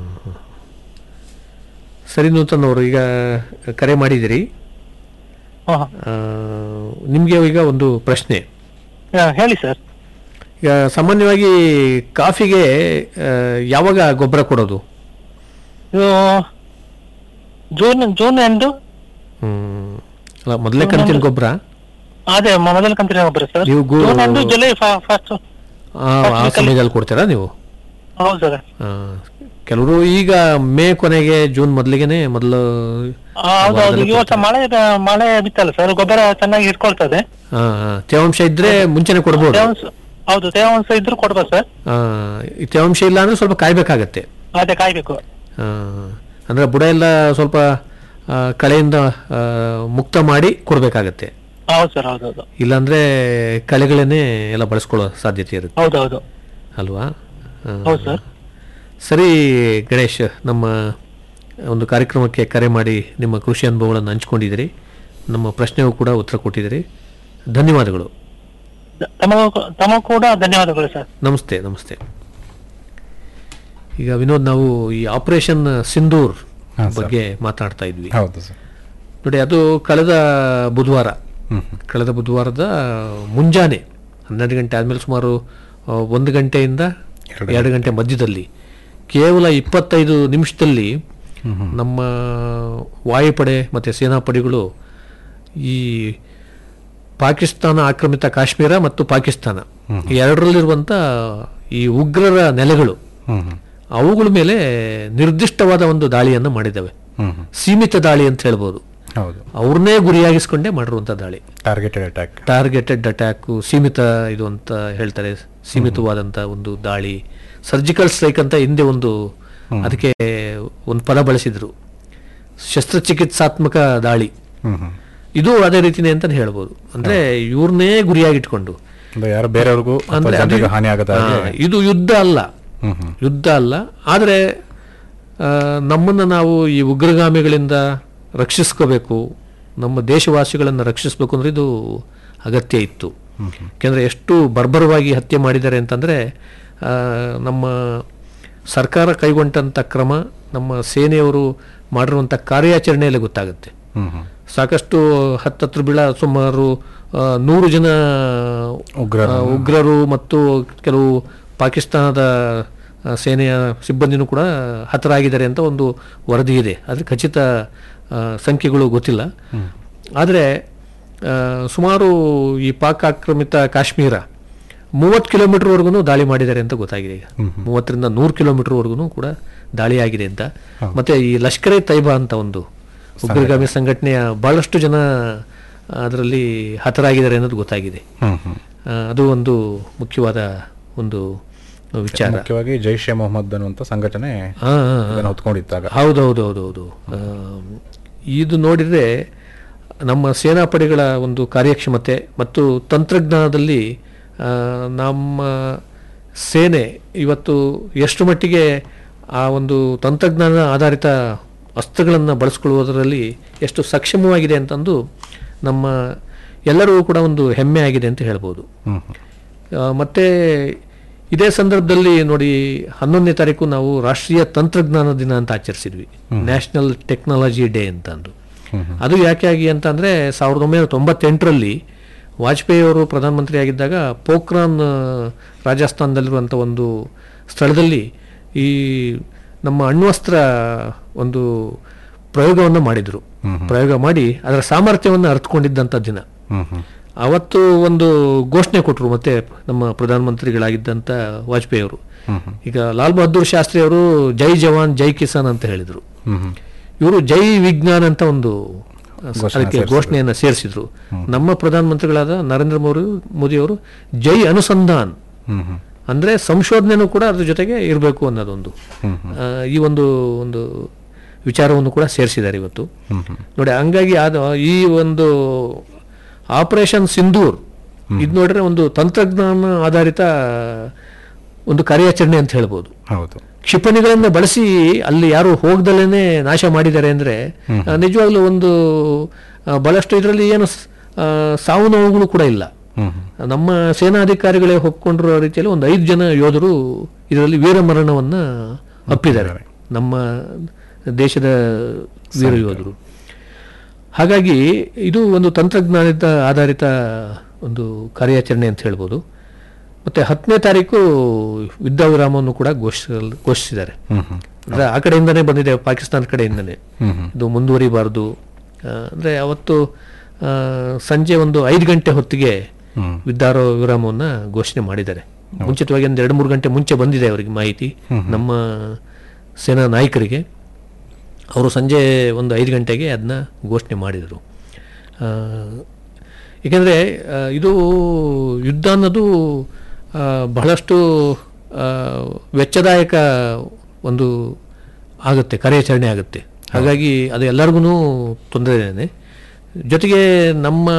ಸರಿ ನೂತನ್ ಅವರು ಈಗ ಕರೆ ಮಾಡಿದಿರಿ ಹಾ ಹಾ. ಆ, ನಿಮ್ಗೆ ಈಗ ಒಂದು ಪ್ರಶ್ನೆ ಹಾ, ಹೇಳಿ ಸರ್ ಈಗ ಸಾಮಾನ್ಯವಾಗಿ ಕಾಫಿಗೆ ಆ, ಯಾವಾಗ ಗೊಬ್ಬರ ಕೊಡೋದು ಇದು ಜೂನ್ ಜೂನ್ ಎಂದು ಹ್ಮ್ ಅಲ್ಲ ಮೊದಲೇ ಕಂತಿನ ಗೊಬ್ಬರ ಅದೇ ಮ- ಮೊದಲ ಕಂತಿನ ಒಬ್ಬರು ಸರ್ ನೀವು ಗೋ- ಜೂನ್ ಎಂದು ಜುಲೈ ಫಸ್ಟ್ ಆ ಆ ಸಮಯದಲ್ಲಿ ಕೊಡ್ತೀರಾ ನೀವು ಹೌದು ಸರ್ ಆ, ಕೆಲವರು ಈಗ ಮೇ ಕೊನೆಗೆ ಜೂನ್ ಮೊದಲಿಗೆನೆ ಮೊದಲು ಹೌದು ಹೌದು ಈ ವರ್ಷ ಮಳೆ ಮಳೆ ಬಿತ್ತಲ್ಲ ಸರ್ ಗೊಬ್ಬರ ಚೆನ್ನಾಗಿ ಇಟ್ಕೊಳ್ತದೆ ಆ, ಆ, ತೇವಾಂಶ ಇದ್ರೆ ಮುಂಚೆನೆ ಕೊಡ್ಬೋದು ತೇವಾಂಶ ಹೌದು ತೇವಾಂಶ ಇದ್ರು ಕೊಡ್ಬೋದು ಸರ್ ಆ, ಈ ತೇವಾಂಶ ಇಲ್ಲ ಅಂದ್ರೆ ಸ್ವಲ್ಪ ಕಾಯ್ಬೇಕಾಗತ್ತೆ ಅದೇ ಕಾಯ್ಬೇಕು ಆ, ಅಂದ್ರೆ ಬುಡ ಎಲ್ಲ ಸ್ವಲ್ಪ ಆ, ಕಳೆಯಿಂದ ಆ, ಮುಕ್ತ ಮಾಡಿ ಕೊಡ್ಬೇಕಾಗತ್ತೆ ಹೌದು ಸರ್ ಹೌದೌದು ಇಲ್ಲಾಂದ್ರೆ ಕಳೆಗಳನ್ನೇ ಎಲ್ಲ ಬಳಸ್ಕೊಳ್ಳೋ ಸಾಧ್ಯತೆ ಇರುತ್ತೆ ಹೌದೌದು ಅಲ್ವಾ ಆ, ಹೌದು ಸರ್ ಸರಿ ಗಣೇಶ್ ನಮ್ಮ ಒಂದು ಕಾರ್ಯಕ್ರಮಕ್ಕೆ ಕರೆ ಮಾಡಿ ನಿಮ್ಮ ಕೃಷಿ ಅನುಭವಗಳನ್ನು ಹಂಚ್ಕೊಂಡಿದ್ದೀರಿ ನಮ್ಮ ಪ್ರಶ್ನೆಗೂ ಕೂಡ ಉತ್ತರ ಕೊಟ್ಟಿದ್ದೀರಿ ಧನ್ಯವಾದಗಳು ದ- ತಮಗೂ ತಮಗೂ ಕೂಡ ಧನ್ಯವಾದಗಳು ಸರ್ ನಮಸ್ತೆ ನಮಸ್ತೆ ಈಗ ವಿನೋದ್ ನಾವು ಈ ಆಪರೇಷನ್ ಸಿಂಧೂರ್ ಹಾ, ಸರ್. ಬಗ್ಗೆ ಮಾತಾಡ್ತಾ ಇದ್ವಿ ಹೌದು ಸರ್ ನೋಡಿ ಅದು ಕಳೆದ ಬುಧವಾರ ಹ್ಮ್ ಹ್ಮ್. ಕಳೆದ ಬುಧವಾರದ ಮುಂಜಾನೆ ಹನ್ನೆರಡು ಗಂಟೆ ಆದಮೇಲೆ ಸುಮಾರು ಆ, ಒಂದು ಗಂಟೆಯಿಂದ ಎರಡು ಎರಡು ಗಂಟೆ ಮಧ್ಯದಲ್ಲಿ ಕೇವಲ ಇಪ್ಪತ್ತೈದು ನಿಮಿಷದಲ್ಲಿ ನಮ್ಮ ವಾಯುಪಡೆ ಮತ್ತು ಸೇನಾಪಡೆಗಳು ಈ ಪಾಕಿಸ್ತಾನ ಆಕ್ರಮಿತ ಕಾಶ್ಮೀರ ಮತ್ತು ಪಾಕಿಸ್ತಾನ ಎರಡರಲ್ಲಿರುವಂಥ ಈ ಉಗ್ರರ ನೆಲೆಗಳು ಹ್ಮ್ ಹ್ಮ್. ಅವುಗಳ ಮೇಲೆ ನಿರ್ದಿಷ್ಟವಾದ ಒಂದು ದಾಳಿಯನ್ನು ಮಾಡಿದ್ದಾವೆ ಹ್ಮ್ ಹ್ಮ್. ಸೀಮಿತ ದಾಳಿ ಅಂತ ಹೇಳ್ಬೋದು ಹೌದು ಅವ್ರನ್ನೇ ಗುರಿಯಾಗಿಸ್ಕೊಂಡೇ ಮಾಡಿರುವಂಥ ದಾಳಿ ಟಾರ್ಗೆಟೆಡ್ ಅಟ್ಯಾಕ್ ಟಾರ್ಗೆಟೆಡ್ ಅಟ್ಯಾಕು ಸೀಮಿತ ಇದು ಅಂತ ಹೇಳ್ತಾರೆ ಸೀಮಿತವಾದಂಥ ಒಂದು ದಾಳಿ ಸರ್ಜಿಕಲ್ ಸ್ಟ್ರೈಕ್ ಅಂತ ಹಿಂದೆ ಒಂದು ಅದಕ್ಕೆ ಒಂದು ಪದ ಬಳಸಿದ್ರು ಶಸ್ತ್ರಚಿಕಿತ್ಸಾತ್ಮಕ ದಾಳಿ ಹ್ಮ್ ಹ್ಮ್ ಇದು ಅದೇ ರೀತಿನೇ ಅಂತ ಹೇಳ್ಬೋದು ಅಂದ್ರೆ ಇವ್ರನ್ನೇ ಗುರಿಯಾಗಿಟ್ಕೊಂಡು ಅಂದ್ರೆ ಯಾರು ಬೇರೆಯವ್ರಿಗೂ ಅಥವಾ ಅಂದ್ರೆ ಅದು- ಜನರಿಗೆ ಹಾನಿ ಆಗದ ಹಾಗೆ ಹಾ, ಇದು ಯುದ್ಧ ಅಲ್ಲ ಹ್ಮ್ ಹ್ಮ್ ಯುದ್ಧ ಅಲ್ಲ ಆದರೆ ನಮ್ಮನ್ನು ನಾವು ಈ ಉಗ್ರಗಾಮಿಗಳಿಂದ ರಕ್ಷಿಸ್ಕೋಬೇಕು ನಮ್ಮ ದೇಶವಾಸಿಗಳನ್ನು ರಕ್ಷಿಸಬೇಕು ಅಂದ್ರೆ ಇದು ಅಗತ್ಯ ಇತ್ತು ಯಾಕೆಂದರೆ ಎಷ್ಟು ಬರ್ಬರವಾಗಿ ಹತ್ಯೆ ಮಾಡಿದ್ದಾರೆ ಅಂತಂದರೆ ನಮ್ಮ ಸರ್ಕಾರ ಕೈಗೊಂಡಂಥ ಕ್ರಮ ನಮ್ಮ ಸೇನೆಯವರು ಮಾಡಿರುವಂಥ ಕಾರ್ಯಾಚರಣೆಯಲ್ಲಿ ಗೊತ್ತಾಗುತ್ತೆ ಹ್ಮ್ ಹ್ಮ್ ಸಾಕಷ್ಟು ಹತ್ತತ್ರ ಬೀಳ ಸುಮಾರು ಆ, ನೂರು ಜನ ಉಗ್ರರು. ಆ, ಉಗ್ರರು ಮತ್ತು ಕೆಲವು ಪಾಕಿಸ್ತಾನದ ಆ, ಸೇನೆಯ ಸಿಬ್ಬಂದಿನೂ ಕೂಡ ಹತರಾಗಿದ್ದಾರೆ ಅಂತ ಒಂದು ವರದಿ ಇದೆ ಆದರೆ ಖಚಿತ ಆ, ಸಂಖ್ಯೆಗಳು ಗೊತ್ತಿಲ್ಲ ಆದರೆ ಆ, ಸುಮಾರು ಈ ಪಾಕ್ ಆಕ್ರಮಿತ ಕಾಶ್ಮೀರ ಮೂವತ್ತು ಕಿಲೋಮೀಟರ್ವರೆಗೂ ದಾಳಿ ಮಾಡಿದ್ದಾರೆ ಅಂತ ಗೊತ್ತಾಗಿದೆ ಈಗ ಮೂವತ್ತರಿಂದ ನೂರು ಕಿಲೋಮೀಟರ್ವರೆಗೂ ಕೂಡ ದಾಳಿ ಆಗಿದೆ ಅಂತ ಮತ್ತೆ ಈ ಲಷ್ಕರ್ ಎ ತೈಬಾ ಅಂತ ಒಂದು ಉಗ್ರಗಾಮಿ ಸಂಘಟನೆಯ ಬಹಳಷ್ಟು ಜನ ಅದರಲ್ಲಿ ಹತರಾಗಿದ್ದಾರೆ ಅನ್ನೋದು ಗೊತ್ತಾಗಿದೆ ಹ್ಮ್ ಹ್ಮ್ ಆ, ಅದು ಒಂದು ಮುಖ್ಯವಾದ ಒಂದು ವಿಚಾರ ಮುಖ್ಯವಾಗಿ ಜೈಷ್ ಎ ಮೊಹಮ್ಮದ್ ಅನ್ನುವಂಥ ಸಂಘಟನೆ ಹಾ, ಹಾ, ಹಾ. ಇದನ್ನು ಹೊತ್ಕೊಂಡಿದ್ದಾಗ ಹೌದೌದು ಹೌದೌದು ಆ, ಇದು ನೋಡಿದರೆ ನಮ್ಮ ಸೇನಾಪಡೆಗಳ ಒಂದು ಕಾರ್ಯಕ್ಷಮತೆ ಮತ್ತು ತಂತ್ರಜ್ಞಾನದಲ್ಲಿ ಆ, ನಮ್ಮ ಸೇನೆ ಇವತ್ತು ಎಷ್ಟು ಮಟ್ಟಿಗೆ ಆ ಒಂದು ತಂತ್ರಜ್ಞಾನ ಆಧಾರಿತ ಅಸ್ತ್ರಗಳನ್ನು ಬಳಸ್ಕೊಳ್ಳುವುದರಲ್ಲಿ ಎಷ್ಟು ಸಕ್ಷಮವಾಗಿದೆ ಅಂತಂದು ನಮ್ಮ ಎಲ್ಲರಿಗೂ ಕೂಡ ಒಂದು ಹೆಮ್ಮೆ ಆಗಿದೆ ಅಂತ ಹೇಳ್ಬೋದು ಹ್ಮ್ ಹ್ಮ್. ಆ, ಮತ್ತೆ ಇದೇ ಸಂದರ್ಭದಲ್ಲಿ ನೋಡಿ ಹನ್ನೊಂದನೇ ತಾರೀಕು ನಾವು ರಾಷ್ಟ್ರೀಯ ತಂತ್ರಜ್ಞಾನ ದಿನ ಅಂತ ಆಚರಿಸಿದ್ವಿ ನ್ಯಾಷನಲ್ ಟೆಕ್ನಾಲಜಿ ಡೇ ಅಂತ ಅಂದು ಅದು ಯಾಕೆ ಆಗಿ ಅಂತಂದ್ರೆ ಸಾವಿರದ ಒಂಬೈನೂರ ತೊಂಬತ್ತೆಂಟರಲ್ಲಿ ವಾಜಪೇಯಿ ಅವರು ಪ್ರಧಾನಮಂತ್ರಿ ಆಗಿದ್ದಾಗ ಪೋಖ್ರಾನ್ ಆ, ರಾಜಸ್ಥಾನದಲ್ಲಿರುವಂಥ ಒಂದು ಸ್ಥಳದಲ್ಲಿ ಈ ನಮ್ಮ ಅಣ್ವಸ್ತ್ರ ಒಂದು ಪ್ರಯೋಗವನ್ನು ಮಾಡಿದರು ಪ್ರಯೋಗ ಮಾಡಿ ಅದರ ಸಾಮರ್ಥ್ಯವನ್ನು ಅರ್ಥಕೊಂಡಿದ್ದಂಥ ದಿನ ಹ್ಮ್ ಹ್ಮ್ ಅವತ್ತು ಒಂದು ಘೋಷಣೆ ಕೊಟ್ಟರು ಮತ್ತೆ ನಮ್ಮ ಪ್ರಧಾನಮಂತ್ರಿಗಳಾಗಿದ್ದಂಥ ವಾಜಪೇಯಿ ಅವರು ಈಗ ಲಾಲ್ ಬಹದ್ದೂರ್ ಶಾಸ್ತ್ರಿ ಅವರು ಜೈ ಜವಾನ್ ಜೈ ಕಿಸಾನ್ ಅಂತ ಹೇಳಿದರು ಹ್ಮ್ ಹ್ಮ್ ಇವರು ಜೈ ವಿಜ್ಞಾನ್ ಅಂತ ಒಂದು ಘೋಷಣೆ ಅದಕ್ಕೆ ಸೇರ್ಸಿದ್ರು. ಘೋಷಣೆಯನ್ನು ಸೇರಿಸಿದ್ರು ನಮ್ಮ ಪ್ರಧಾನಮಂತ್ರಿಗಳಾದ ನರೇಂದ್ರ ಮೋದಿ ಮೋದಿ ಅವರು ಜೈ ಅನುಸಂಧಾನ್ ಹ್ಮ್ ಹ್ಮ್ ಅಂದ್ರೆ ಸಂಶೋಧನೆನೂ ಕೂಡ ಅದ್ರ ಜೊತೆಗೆ ಇರಬೇಕು ಅನ್ನೋದೊಂದು ಆ, ಈ ಒಂದು ಒಂದು ವಿಚಾರವನ್ನು ಕೂಡ ಸೇರಿಸಿದ್ದಾರೆ ಇವತ್ತು ಹ್ಮ್ ಹ್ಮ್ ನೋಡಿ ಹಂಗಾಗಿ ಆದ ಈ ಒಂದು ಆಪರೇಷನ್ ಸಿಂಧೂರ್ ಇದು ನೋಡಿದ್ರೆ ಒಂದು ತಂತ್ರಜ್ಞಾನ ಆಧಾರಿತ ಒಂದು ಕಾರ್ಯಾಚರಣೆ ಅಂತ ಹೇಳ್ಬೋದು ಹೌದು ಕ್ಷಿಪಣಿಗಳನ್ನು ಬಳಸಿ ಅಲ್ಲಿ ಯಾರು ಹೋಗ್ದಲೇನೆ ನಾಶ ಮಾಡಿದ್ದಾರೆ ಅಂದ್ರೆ ಆ, ನಿಜವಾಗ್ಲೂ ಒಂದು ಆ, ಬಹಳಷ್ಟು ಇದರಲ್ಲಿ ಏನು ಸ್- ಆ, ಸಾವು ನೋವುಗಳು ಕೂಡ ಇಲ್ಲ ಹ್ಮ್ ಹ್ಮ್ ನಮ್ಮ ಸೇನಾಧಿಕಾರಿಗಳೇ ಒಪ್ಕೊಂಡಿರೋ ರೀತಿಯಲ್ಲಿ ಒಂದು ಐದು ಜನ ಯೋಧರು ಇದರಲ್ಲಿ ವೀರಮರಣವನ್ನ ಅಪ್ಪಿದ್ದಾರೆ ನಮ್ಮ ದೇಶದ ವೀರ ಯೋಧರು ಹಾಗಾಗಿ ಇದು ಒಂದು ತಂತ್ರಜ್ಞಾನದ ಆಧಾರಿತ ಒಂದು ಕಾರ್ಯಾಚರಣೆ ಅಂತ ಹೇಳ್ಬೋದು ಮತ್ತೆ ಹತ್ತನೇ ತಾರೀಕು ಯುದ್ಧ ವಿರಾಮವನ್ನು ಕೂಡ ಘೋಷ ಘೋಷಿಸಿದ್ದಾರೆ ಹ್ಮ್ ಹ್ಮ್ ಅಂದ್ರೆ ಆ ಕಡೆಯಿಂದನೇ ಬಂದಿದೆ ಪಾಕಿಸ್ತಾನ ಕಡೆಯಿಂದನೇ ಹ್ಮ್ ಹ್ಮ್ ಇದು ಮುಂದುವರಿಬಾರ್ದು ಆ, ಅಂದ್ರೆ ಅವತ್ತು ಆ, ಸಂಜೆ ಒಂದು ಐದು ಗಂಟೆ ಹೊತ್ತಿಗೆ ಹ್ಮ್ ವಿದ್ಯಾರೋ ವಿರಾಮವನ್ನು ಘೋಷಣೆ ಮಾಡಿದ್ದಾರೆ ಮುಂಚಿತವಾಗಿ ಒಂದು ಎರಡು ಮೂರು ಗಂಟೆ ಮುಂಚೆ ಬಂದಿದೆ ಅವರಿಗೆ ಮಾಹಿತಿ ನಮ್ಮ ಸೇನಾ ನಾಯಕರಿಗೆ ಅವರು ಸಂಜೆ ಒಂದು ಐದು ಗಂಟೆಗೆ ಅದನ್ನ ಘೋಷಣೆ ಮಾಡಿದರು ಆ, ಏಕೆಂದರೆ ಆ, ಇದು ಯುದ್ಧ ಅನ್ನೋದು ಆ, ಬಹಳಷ್ಟು ಆ, ವೆಚ್ಚದಾಯಕ ಒಂದು ಆಗುತ್ತೆ ಕಾರ್ಯಾಚರಣೆ ಆಗುತ್ತೆ ಹಾಗಾಗಿ ಅದು ಎಲ್ಲರಿಗೂ ತೊಂದರೆನೇ ಜೊತೆಗೆ ನಮ್ಮ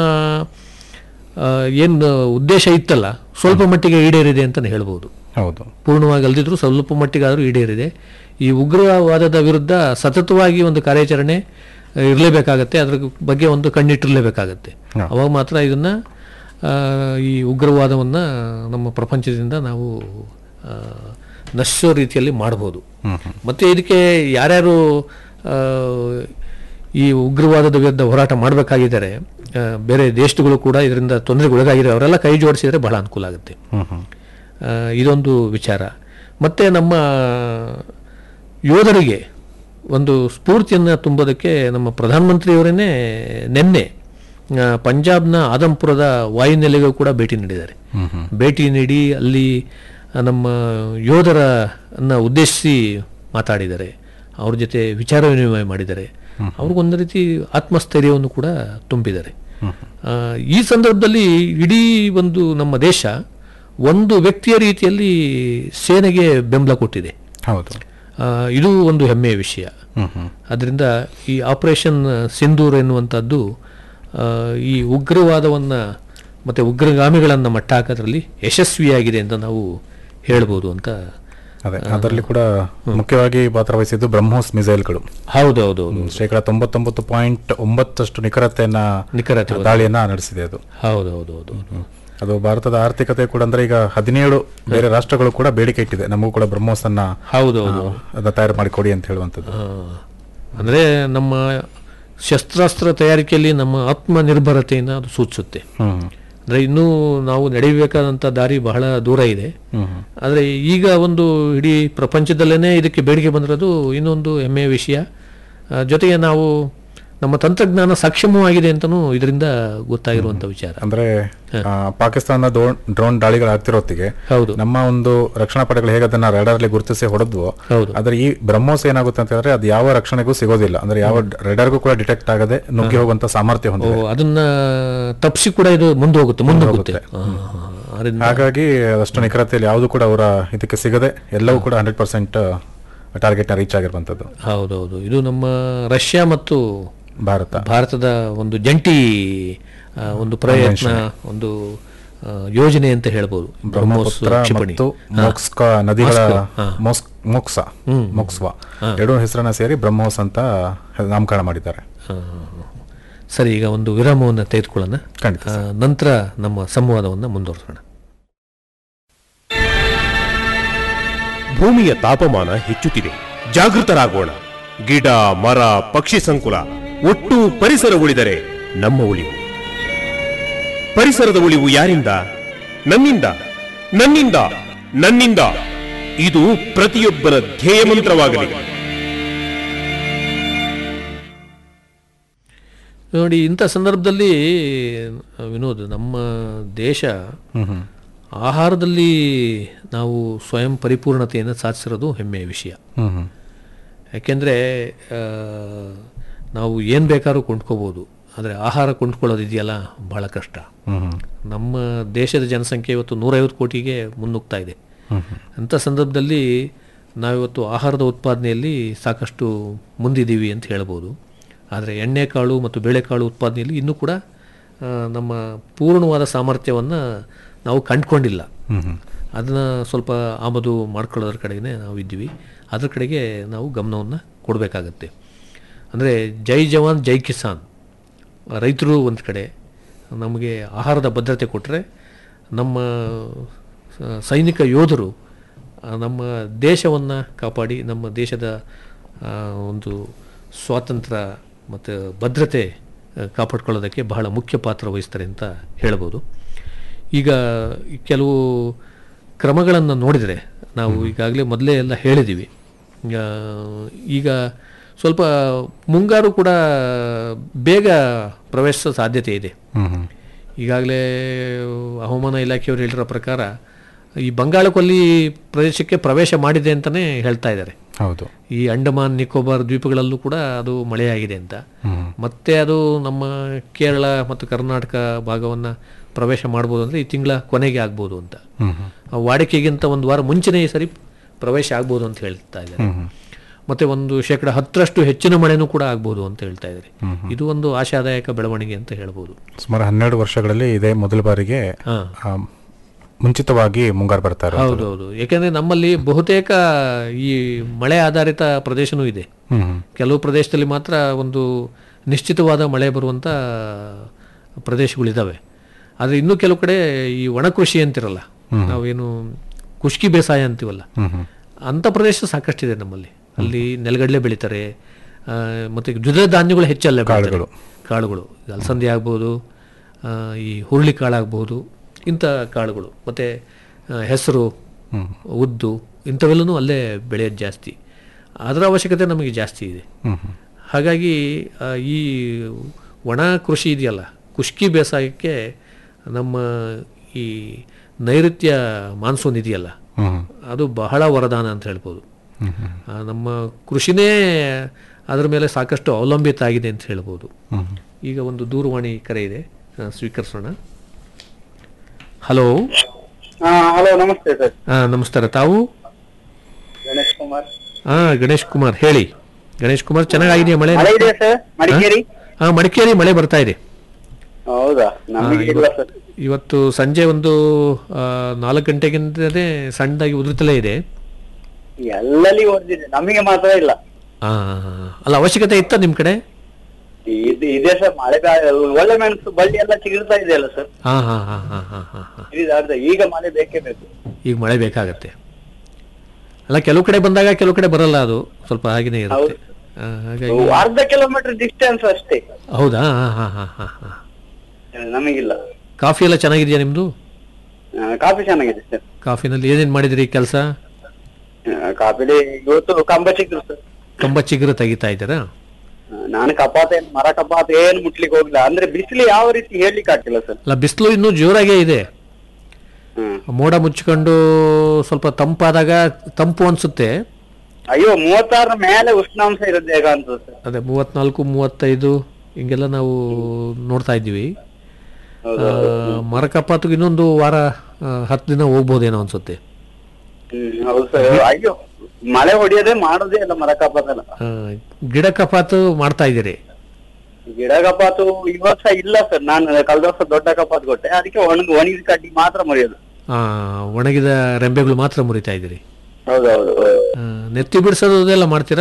ಏನು ಉದ್ದೇಶ ಇತ್ತಲ್ಲ ಸ್ವಲ್ಪ ಮಟ್ಟಿಗೆ ಈಡೇರಿದೆ ಅಂತಲೇ ಹೇಳ್ಬೋದು ಹೌದು ಪೂರ್ಣವಾಗಿ ಅಲ್ದಿದ್ರು ಸ್ವಲ್ಪ ಮಟ್ಟಿಗಾದರೂ ಈಡೇರಿದೆ ಈ ಉಗ್ರವಾದದ ವಿರುದ್ಧ ಸತತವಾಗಿ ಒಂದು ಕಾರ್ಯಾಚರಣೆ ಇರಲೇಬೇಕಾಗತ್ತೆ ಅದ್ರ ಬಗ್ಗೆ ಒಂದು ಕಣ್ಣಿಟ್ಟಿರಲೇಬೇಕಾಗತ್ತೆ ಹಾ. ಅವಾಗ ಮಾತ್ರ ಇದನ್ನ ಆ, ಈ ಉಗ್ರವಾದವನ್ನು ನಮ್ಮ ಪ್ರಪಂಚದಿಂದ ನಾವು ಆ, ನಶಿಸೋ ರೀತಿಯಲ್ಲಿ ಮಾಡ್ಬೋದು ಮತ್ತೆ ಇದಕ್ಕೆ ಯಾರ್ಯಾರು ಆ, ಈ ಉಗ್ರವಾದದ ವಿರುದ್ಧ ಹೋರಾಟ ಮಾಡಬೇಕಾಗಿದ್ದಾರೆ ಆ, ಬೇರೆ ದೇಶಗಳು ಕೂಡ ಇದರಿಂದ ತೊಂದರೆಗೊಳಗಾಗಿದ್ದಾರೆ ಅವರೆಲ್ಲ ಕೈ ಜೋಡಿಸಿದರೆ ಬಹಳ ಅನುಕೂಲ ಆಗುತ್ತೆ ಹ್ಮ್ ಹ್ಮ್ ಆ, ಇದೊಂದು ವಿಚಾರ ಮತ್ತು ನಮ್ಮ ಯೋಧರಿಗೆ ಒಂದು ಸ್ಫೂರ್ತಿಯನ್ನು ತುಂಬೋದಕ್ಕೆ ನಮ್ಮ ಪ್ರಧಾನಮಂತ್ರಿಯವರನ್ನೇ ನಿನ್ನೆ ಆ, ಪಂಜಾಬ್ನ ಆದಂಪುರದ ವಾಯುನೆಲೆಗೂ ಕೂಡ ಭೇಟಿ ನೀಡಿದ್ದಾರೆ ಭೇಟಿ ನೀಡಿ ಅಲ್ಲಿ ಆ, ನಮ್ಮ ಯೋಧರನ್ನ ಉದ್ದೇಶಿಸಿ ಮಾತಾಡಿದ್ದಾರೆ ಅವ್ರ ಜೊತೆ ವಿಚಾರ ವಿನಿಮಯ ಮಾಡಿದ್ದಾರೆ ಅವ್ರಿಗೊಂದು ರೀತಿ ಆತ್ಮಸ್ಥೈರ್ಯವನ್ನು ಕೂಡ ತುಂಬಿದ್ದಾರೆ ಆ, ಈ ಸಂದರ್ಭದಲ್ಲಿ ಇಡೀ ಒಂದು ನಮ್ಮ ದೇಶ ಒಂದು ವ್ಯಕ್ತಿಯ ರೀತಿಯಲ್ಲಿ ಸೇನೆಗೆ ಬೆಂಬಲ ಕೊಟ್ಟಿದೆ ಹೌದು ಆ, ಇದು ಒಂದು ಹೆಮ್ಮೆಯ ವಿಷಯ ಹ್ಮ್ ಹ್ಮ್ ಅದರಿಂದ ಈ ಆಪರೇಷನ್ ಸಿಂಧೂರ್ ಎನ್ನುವಂಥದ್ದು ಆ, ಈ ಉಗ್ರವಾದವನ್ನು ಮತ್ತು ಉಗ್ರಗಾಮಿಗಳನ್ನು ಮಟ್ಟ ಹಾಕೋದ್ರಲ್ಲಿ ಯಶಸ್ವಿಯಾಗಿದೆ ಅಂತ ನಾವು ಹೇಳ್ಬೋದು ಅಂತ ಅದೇ ಅದರಲ್ಲಿ ಕೂಡ ಮುಖ್ಯವಾಗಿ ಪಾತ್ರ ವಹಿಸಿದ್ದು ಬ್ರಹ್ಮೋಸ್ ಮಿಸೈಲ್ಗಳು ಹೌದೌದು ಶೇಕಡ ತೊಂಬತ್ತೊಂಬತ್ತು ಪಾಯಿಂಟ್ ಒಂಬತ್ತಷ್ಟು ನಿಖರತೆಯನ್ನ ನಿಖರತೆ ದಾಳಿಯನ್ನ ನಡೆಸಿದೆ ಅದು ಹೌದೌದು ಹೌದು ಅದು ಭಾರತದ ಆರ್ಥಿಕತೆ ಕೂಡ ಅಂದ್ರೆ ಈಗ ಹದಿನೇಳು ಬೇರೆ ರಾಷ್ಟ್ರಗಳು ಕೂಡ ಬೇಡಿಕೆ ಇಟ್ಟಿದೆ ನಮಗೂ ಕೂಡ ಬ್ರಹ್ಮೋಸ್ ಅನ್ನ ಹೌದೌದು ಅದನ್ನ ತಯಾರು ಮಾಡಿ ಕೊಡಿ ಅಂತ ಹೇಳುವಂಥದ್ದು ಆ, ಅಂದ್ರೆ ನಮ್ಮ ಶಸ್ತ್ರಾಸ್ತ್ರ ತಯಾರಿಕೆಯಲ್ಲಿ ನಮ್ಮ ಆತ್ಮನಿರ್ಭರತೆಯನ್ನು ಅದು ಸೂಚಿಸುತ್ತೆ ಹ್ಮ್ ಅಂದರೆ ಇನ್ನೂ ನಾವು ನಡೆಯಬೇಕಾದಂಥ ದಾರಿ ಬಹಳ ದೂರ ಇದೆ ಹ್ಮ್ ಆದರೆ ಈಗ ಒಂದು ಇಡೀ ಪ್ರಪಂಚದಲ್ಲೇ ಇದಕ್ಕೆ ಬೇಡಿಕೆ ಬಂದಿರೋದು ಇನ್ನೊಂದು ಹೆಮ್ಮೆಯ ವಿಷಯ ಆ, ಜೊತೆಗೆ ನಾವು ನಮ್ಮ ತಂತ್ರಜ್ಞಾನ ಸಕ್ಷಮವಾಗಿದೆ ಅಂತಲೂ ಇದರಿಂದ ಗೊತ್ತಾಗಿರುವಂಥ ವಿಚಾರ ಅಂದ್ರೆ ಆ, ಪಾಕಿಸ್ತಾನದ ಡ್ರೋನ್ ದಾಳಿಗಳು ಆಗ್ತಿರೋತ್ತಿಗೆ ಹೌದು ನಮ್ಮ ಒಂದು ರಕ್ಷಣಾ ಪಡೆಗಳು ಹೇಗೆ ಅದನ್ನ ರೆಡರ್ಲಿ ಗುರುತಿಸಿ ಹೊಡೆದ್ವು ಹೌದು ಆದ್ರೆ ಈ ಬ್ರಹ್ಮೋಸ್ ಏನಾಗುತ್ತೆ ಅಂತ ಹೇಳಿದ್ರೆ ಅದು ಯಾವ ರಕ್ಷಣೆಗೂ ಸಿಗೋದಿಲ್ಲ ಅಂದ್ರೆ ಯಾವ ರೆಡರ್ಗೂ ಕೂಡ ಡಿಟೆಕ್ಟ್ ಆಗದೆ ನುಗ್ಗಿ ಹೋಗುವಂತ ಸಾಮರ್ಥ್ಯ ಓ, ಹೊಂದಿದೆ ಅದನ್ನ ತಪ್ಪಿಸಿ ಕೂಡ ಇದು ಮುಂದೆ ಹೋಗುತ್ತೆ ಮುಂದೆ ಹೋಗುತ್ತೆ ಆ, ಆ, ಅದರಿಂದ ಹಾಗಾಗಿ ಅಷ್ಟು ನಿಖರತೆಯಲ್ಲಿ ಯಾವುದು ಕೂಡ ಅವರ ಇದಕ್ಕೆ ಸಿಗದೆ ಎಲ್ಲವೂ ಕೂಡ ಹಂಡ್ರೆಡ್ ಪರ್ಸೆಂಟ್ ಟಾರ್ಗೆಟ್ ನ ರೀಚ್ ಆಗಿರುವಂತದ್ದು ಹೌದೌದು ಇದು ನಮ್ಮ ರಷ್ಯಾ ಮತ್ತು ಭಾರತ ಭಾರತದ ಒಂದು ಜಂಟಿ ಆ, ಒಂದು ಪ್ರಯತ್ನ ಒಂದು ಆ, ಯೋಜನೆ ಅಂತ ಹೇಳ್ಬೋದು ಬ್ರಹ್ಮೋಸ್ ಬ್ರಹ್ಮಪುತ್ರ ಕ್ಷಿಪಣಿ ಮತ್ತು ಮೋಕ್ಸ್ಕಾ ನದಿಗಳ ಮೋಸ್ಕೋ, ಹಾ. ಮೋಸ್ ಮೋಕ್ಸಾ ಮೋಕ್ಸ್ವಾ ಎರಡೂ ಹೆಸರನ್ನ ಸೇರಿ ಬ್ರಹ್ಮೋಸ್ ಅಂತ ನಾಮಕರಣ ಮಾಡಿದ್ದಾರೆ ಆ, ಸರಿ ಈಗ ಒಂದು ವಿರಾಮವನ್ನು ತೆಗೆದುಕೊಳ್ಳೋಣ ಖಂಡಿತ ಆ, ನಂತರ ನಮ್ಮ ಸಂವಾದವನ್ನು ಮುಂದುವರಿಸೋಣ ಭೂಮಿಯ ತಾಪಮಾನ ಹೆಚ್ಚುತ್ತಿದೆ ಜಾಗೃತರಾಗೋಣ ಗಿಡ ಮರ ಪಕ್ಷಿ ಸಂಕುಲ ಒಟ್ಟು ಪರಿಸರ ಉಳಿದರೆ ನಮ್ಮ ಉಳಿವು ಪರಿಸರದ ಉಳಿವು ಯಾರಿಂದ ನನ್ನಿಂದ ನನ್ನಿಂದ ನನ್ನಿಂದ ಇದು ಪ್ರತಿಯೊಬ್ಬನ ಧ್ಯೇಯ ಮಂತ್ರವಾಗಲಿ ನೋಡಿ ಇಂಥ ಸಂದರ್ಭದಲ್ಲಿ ವಿನೋದ್ ನಮ್ಮ ದೇಶ ಆಹಾರದಲ್ಲಿ ನಾವು ಸ್ವಯಂ ಪರಿಪೂರ್ಣತೆಯನ್ನು ಸಾಧಿಸಿರೋದು ಹೆಮ್ಮೆಯ ವಿಷಯ ಹ್ಮ್ ಹ್ಮ್ ಯಾಕೆಂದರೆ ನಾವು ಏನು ಬೇಕಾದ್ರೂ ಕೊಂಡ್ಕೋಬೋದು ಆದರೆ ಆಹಾರ ಕೊಂಡ್ಕೊಳ್ಳೋದಿದೆಯಲ್ಲ ಭಾಳ ಕಷ್ಟ ಹ್ಮ್ ಹ್ಮ್ ನಮ್ಮ ದೇಶದ ಜನಸಂಖ್ಯೆ ಇವತ್ತು ನೂರೈವತ್ತು ಕೋಟಿಗೆ ಮುನ್ನುಗ್ತಾ ಇದೆ ಅಂಥ ಸಂದರ್ಭದಲ್ಲಿ ನಾವಿವತ್ತು ಆಹಾರದ ಉತ್ಪಾದನೆಯಲ್ಲಿ ಸಾಕಷ್ಟು ಮುಂದಿದ್ದೀವಿ ಅಂತ ಹೇಳ್ಬೋದು ಆದರೆ ಎಣ್ಣೆಕಾಳು ಮತ್ತು ಬೇಳೆಕಾಳು ಉತ್ಪಾದನೆಯಲ್ಲಿ ಇನ್ನೂ ಕೂಡ ಆ, ನಮ್ಮ ಪೂರ್ಣವಾದ ಸಾಮರ್ಥ್ಯವನ್ನು ನಾವು ಕಂಡುಕೊಂಡಿಲ್ಲ ಅದನ್ನು ಸ್ವಲ್ಪ ಆಮದು ಮಾಡ್ಕೊಳ್ಳೋದ್ರ ಕಡೆಗೆ ನಾವು ಇದ್ದೀವಿ ಅದ್ರ ಕಡೆಗೆ ನಾವು ಗಮನವನ್ನು ಕೊಡಬೇಕಾಗತ್ತೆ ಅಂದರೆ ಜೈ ಜವಾನ್ ಜೈ ಕಿಸಾನ್ ರೈತರು ಒಂದು ಕಡೆ ನಮಗೆ ಆಹಾರದ ಭದ್ರತೆ ಕೊಟ್ಟರೆ ನಮ್ಮ ಸ- ಸೈನಿಕ ಯೋಧರು ಆ, ನಮ್ಮ ದೇಶವನ್ನು ಕಾಪಾಡಿ ನಮ್ಮ ದೇಶದ ಆ, ಒಂದು ಸ್ವಾತಂತ್ರ್ಯ ಮತ್ತು ಭದ್ರತೆ ಆ, ಕಾಪಾಡ್ಕೊಳ್ಳೋದಕ್ಕೆ ಬಹಳ ಮುಖ್ಯ ಪಾತ್ರ ವಹಿಸ್ತಾರೆ ಅಂತ ಹೇಳ್ಬೋದು ಈಗ ಈ ಕೆಲವು ಕ್ರಮಗಳನ್ನು ನೋಡಿದರೆ ನಾವು ಈಗಾಗಲೇ ಮೊದಲೇ ಎಲ್ಲ ಹೇಳಿದ್ದೀವಿ ಆ, ಈಗ ಸ್ವಲ್ಪ ಮುಂಗಾರು ಕೂಡ ಬೇಗ ಪ್ರವೇಶಿಸೋ ಸಾಧ್ಯತೆ ಇದೆ ಹ್ಮ್ ಹ್ಮ್ ಈಗಾಗಲೇ ಹವಾಮಾನ ಇಲಾಖೆಯವರು ಹೇಳಿರೋ ಪ್ರಕಾರ ಈ ಬಂಗಾಳಕೊಲ್ಲಿ ಪ್ರದೇಶಕ್ಕೆ ಪ್ರವೇಶ ಮಾಡಿದೆ ಅಂತಲೇ ಹೇಳ್ತಾ ಇದ್ದಾರೆ ಹೌದು ಈ ಅಂಡಮಾನ್ ನಿಕೋಬಾರ್ ದ್ವೀಪಗಳಲ್ಲೂ ಕೂಡ ಅದು ಮಳೆಯಾಗಿದೆ ಅಂತ ಮತ್ತೆ ಅದು ನಮ್ಮ ಕೇರಳ ಮತ್ತು ಕರ್ನಾಟಕ ಭಾಗವನ್ನು ಪ್ರವೇಶ ಮಾಡ್ಬೋದು ಅಂದರೆ ಈ ತಿಂಗಳ ಕೊನೆಗೆ ಆಗ್ಬೋದು ಅಂತ ಹ್ಮ್ ಹ್ಮ್ ಆ ವಾಡಿಕೆಗಿಂತ ಒಂದು ವಾರ ಮುಂಚೆನೇ ಈ ಸರಿ ಪ್ರವೇಶ ಆಗ್ಬೋದು ಅಂತ ಹೇಳ್ತಾ ಇದ್ದಾರೆ ಮತ್ತೆ ಒಂದು ಶೇಕಡ ಹತ್ತರಷ್ಟು ಹೆಚ್ಚಿನ ಮಳೆನೂ ಕೂಡ ಆಗ್ಬೋದು ಅಂತ ಹೇಳ್ತಾ ಇದ್ದಾರೆ ಇದು ಒಂದು ಆಶಾದಾಯಕ ಬೆಳವಣಿಗೆ ಅಂತ ಹೇಳ್ಬೋದು ಸುಮಾರು ಹನ್ನೆರಡು ವರ್ಷಗಳಲ್ಲಿ ಇದೇ ಮೊದಲ ಬಾರಿಗೆ ಹಾ ಆ, ಮುಂಚಿತವಾಗಿ ಮುಂಗಾರು ಬರ್ತಾ ಇರೋದು ಹೌದೌದು ಯಾಕೆಂದ್ರೆ ನಮ್ಮಲ್ಲಿ ಬಹುತೇಕ ಈ ಮಳೆ ಆಧಾರಿತ ಪ್ರದೇಶನೂ ಇದೆ ಹ್ಮ್ ಹ್ಮ್. ಕೆಲವು ಪ್ರದೇಶದಲ್ಲಿ ಮಾತ್ರ ಒಂದು ನಿಶ್ಚಿತವಾದ ಮಳೆ ಬರುವಂಥ ಪ್ರದೇಶಗಳಿದ್ದಾವೆ ಆದರೆ ಇನ್ನೂ ಕೆಲವು ಕಡೆ ಈ ಒಣ ಕೃಷಿ ಅಂತಿರಲ್ಲ ನಾವೇನು ಕುಷ್ಕಿ ಬೇಸಾಯ ಅಂತೀವಲ್ಲ ಹ್ಮ್ ಹ್ಮ್. ಅಂಥ ಪ್ರದೇಶ ಸಾಕಷ್ಟಿದೆ ನಮ್ಮಲ್ಲಿ ಅಲ್ಲಿ ನೆಲಗಡಲೆ ಬೆಳೀತಾರೆ ಆ, ಮತ್ತೆ ದ್ವಿದಳ ಧಾನ್ಯಗಳು ಹೆಚ್ಚಲ್ಲ ಬೆಳೀತಾರೆ. ಕಾಳುಗಳು ಅಲಸಂದಿ ಆಗ್ಬೋದು ಆ, ಈ ಹುರುಳಿ ಕಾಳಾಗ್ಬೋದು ಇಂಥ ಕಾಳುಗಳು ಮತ್ತು ಹೆಸರು ಉದ್ದು ಇಂಥವೆಲ್ಲನೂ ಅಲ್ಲೇ ಬೆಳೆಯೋದು ಜಾಸ್ತಿ ಅದರ ಅವಶ್ಯಕತೆ ನಮಗೆ ಜಾಸ್ತಿ ಇದೆ ಹ್ಮ್ ಹ್ಮ್. ಹಾಗಾಗಿ ಆ, ಈ ಒಣ ಕೃಷಿ ಇದೆಯಲ್ಲ ಕುಷ್ಕಿ ಬೇಸಾಯಕ್ಕೆ ನಮ್ಮ ಈ ನೈಋತ್ಯ ಮಾನ್ಸೂನ್ ಇದೆಯಲ್ಲ ಹ್ಮ್ ಹ್ಮ್. ಅದು ಬಹಳ ವರದಾನ ಅಂತ ಹೇಳ್ಬೋದು ಹ್ಮ್ ಹ್ಮ್. ಆ, ನಮ್ಮ ಕೃಷಿನೇ ಅದರ ಮೇಲೆ ಸಾಕಷ್ಟು ಅವಲಂಬಿತ ಆಗಿದೆ ಅಂತ ಹೇಳ್ಬೋದು ಹ್ಮ್ ಹ್ಮ್. ಈಗ ಒಂದು ದೂರವಾಣಿ ಕರೆ ಇದೆ ಆ, ಸ್ವೀಕರಿಸೋಣ ಹಲೋ ಹಾ ಹಲೋ ನಮಸ್ತೆ ಸರ್ ನಮಸ್ಕಾರ ತಾವು ಗಣೇಶ್ ಕುಮಾರ್ ಹಾಂ ಗಣೇಶ್ ಕುಮಾರ್ ಹೇಳಿ ಗಣೇಶ್ ಕುಮಾರ್ ಚೆನ್ನಾಗಿದೆಯಾ ಮಳೆ ಮಳೆ ಇದೆ ಸರ್ ಮಡಿಕೇರಿ ಹಾಂ ಮಡಿಕೇರಿ ಮಳೆ ಬರ್ತಾ ಇದೆ ಹೌದಾ ನಮಗೆ ಇಲ್ಲ ಸರ್ ಇವತ್ತು ಸಂಜೆ ಒಂದು ಆ, ನಾಲ್ಕು ಗಂಟೆಗಿಂತಲೇ ಸಣ್ಣದಾಗಿ ಉದುರುತ್ತಲೇ ಇದೆ ಎಲ್ಲಲ್ಲಿ ಓದಿದೆ ನಮಗೆ ಮಾತ್ರ ಇಲ್ಲ ಆ, ಅಲ್ಲ ಅವಶ್ಯಕತೆ ಇತ್ತ ನಿಮ್ಮ ಕಡೆ ಇದು ಇದೆ ಸರ್ ಮಳೆ ಬಾ- ಒಳ್ಳೆ ಮೆಣಸು ಬಳ್ಳಿ ಎಲ್ಲ ಚಿಗುರ್ತಾ ಇದೆಯಲ್ಲ ಸರ್ ಹಾಂ ಹಾಂ ಹಾಂ ಹಾಂ ಹಾಂ ಹಾಂ ಹಾಂ ಇದಾದ್ರೆ ಈಗ ಮಳೆ ಬೇಕೇ ಬೇಕು ಈಗ ಮಳೆ ಬೇಕಾಗತ್ತೆ ಅಲ್ಲ ಕೆಲವು ಕಡೆ ಬಂದಾಗ ಕೆಲವು ಕಡೆ ಬರಲ್ಲ ಅದು ಸ್ವಲ್ಪ ಹಾಗೇನೇ ಇರುತ್ತೆ ಆ, ಹಾಗಾಗಿ ಅರ್ಧ ಕಿಲೋಮೀಟರ್ ಡಿಸ್ಟೆನ್ಸ್ ಅಷ್ಟೇ ಹೌದಾ ಹಾಂ ಹಾಂ ಹಾಂ ಹಾಂ ಹಾಂ ನಮಗಿಲ್ಲ ಕಾಫಿ ಎಲ್ಲ ಚೆನ್ನಾಗಿದೆಯಾ ನಿಮ್ಮದು ಆ, ಕಾಫಿ ಚೆನ್ನಾಗಿದೆ ಸರ್ ಕಾಫಿನಲ್ಲಿ ಏನೇನು ಮಾಡಿದಿರಿ ಕೆಲಸ ಆ, ಕಾಫಿಲಿ ಇವತ್ತು ಕಂಬ ಚಿಕ್ಕರು ಸರ್ ಕಂಬ ಚಿಗುರು ತೆಗಿತಾ ಇದ್ದೀರಾ ಆ, ನಾನು ಕಪಾತ ಏನ್ ಮರ ಕಪಾತ ಏನ್ ಮುಟ್ಲಿಕ್ಕೆ ಹೋಗಿಲ್ಲ ಅಂದ್ರೆ ಬಿಸಿಲು ಯಾವ ರೀತಿ ಹೇಳ್ಲಿಕ್ಕೆ ಆಗ್ತಿಲ್ಲ ಸರ್ ಅಲ್ಲ ಬಿಸಿಲು ಇನ್ನೂ ಜೋರಾಗೇ ಇದೆ ಹ್ಮ್ ಮೋಡ ಮುಚ್ಕೊಂಡು ಸ್ವಲ್ಪ ತಂಪಾದಾಗ ತಂಪು ಅನ್ಸುತ್ತೆ ಅಯ್ಯೋ ಮೂವತ್ತಾರ ಮೇಲೆ ಉಷ್ಣಾಂಶ ಇರುತ್ತೆ ಈಗ ಅಂತ ಸರ್ ಅದೇ ಮೂವತ್ನಾಲ್ಕು ಮೂವತ್ತೈದು ಹಿಂಗೆಲ್ಲ ನಾವು ನೋಡ್ತಾ ಇದ್ದೀವಿ ಹೌದು ಆ, ಮರ ಕಪಾತಿಗೆ ಇನ್ನೊಂದು ವಾರ ಆ, ಹತ್ತು ದಿನ ಹೋಗ್ಬೋದೇನೋ ಅನ್ಸುತ್ತೆ ಹ್ಮ್ ಹೌದು ಸರ್ ಅಯ್ಯೋ ಮಳೆ ಹೊಡಿಯೋದೇ ಮಾಡೋದೇ ಇಲ್ಲ ಮರ ಕಪಾತಲ್ಲ ಆ, ಗಿಡ ಕಪಾತು ಮಾಡ್ತಾ ಇದ್ದೀರಿ ಗಿಡ ಕಪಾತು ಈ ವರ್ಷ ಇಲ್ಲ ಸರ್ ನಾನು ಕಳೆದ ವರ್ಷ ದೊಡ್ಡ ಕಪಾತ್ ಕೊಟ್ಟೆ ಅದಕ್ಕೆ ಒಣಗ ಒಣಗಿದ ಕಡ್ಡಿ ಮಾತ್ರ ಮರೆಯೋದು ಆ, ಒಣಗಿದ ರೆಂಬೆಗಳು ಮಾತ್ರ ಮುರಿತಾ ಇದ್ದೀರಿ ಹೌದೌದು ಆ, ನೆತ್ತಿ ಬಿಡಿಸೋದು ಅದೆಲ್ಲ ಮಾಡ್ತೀರಾ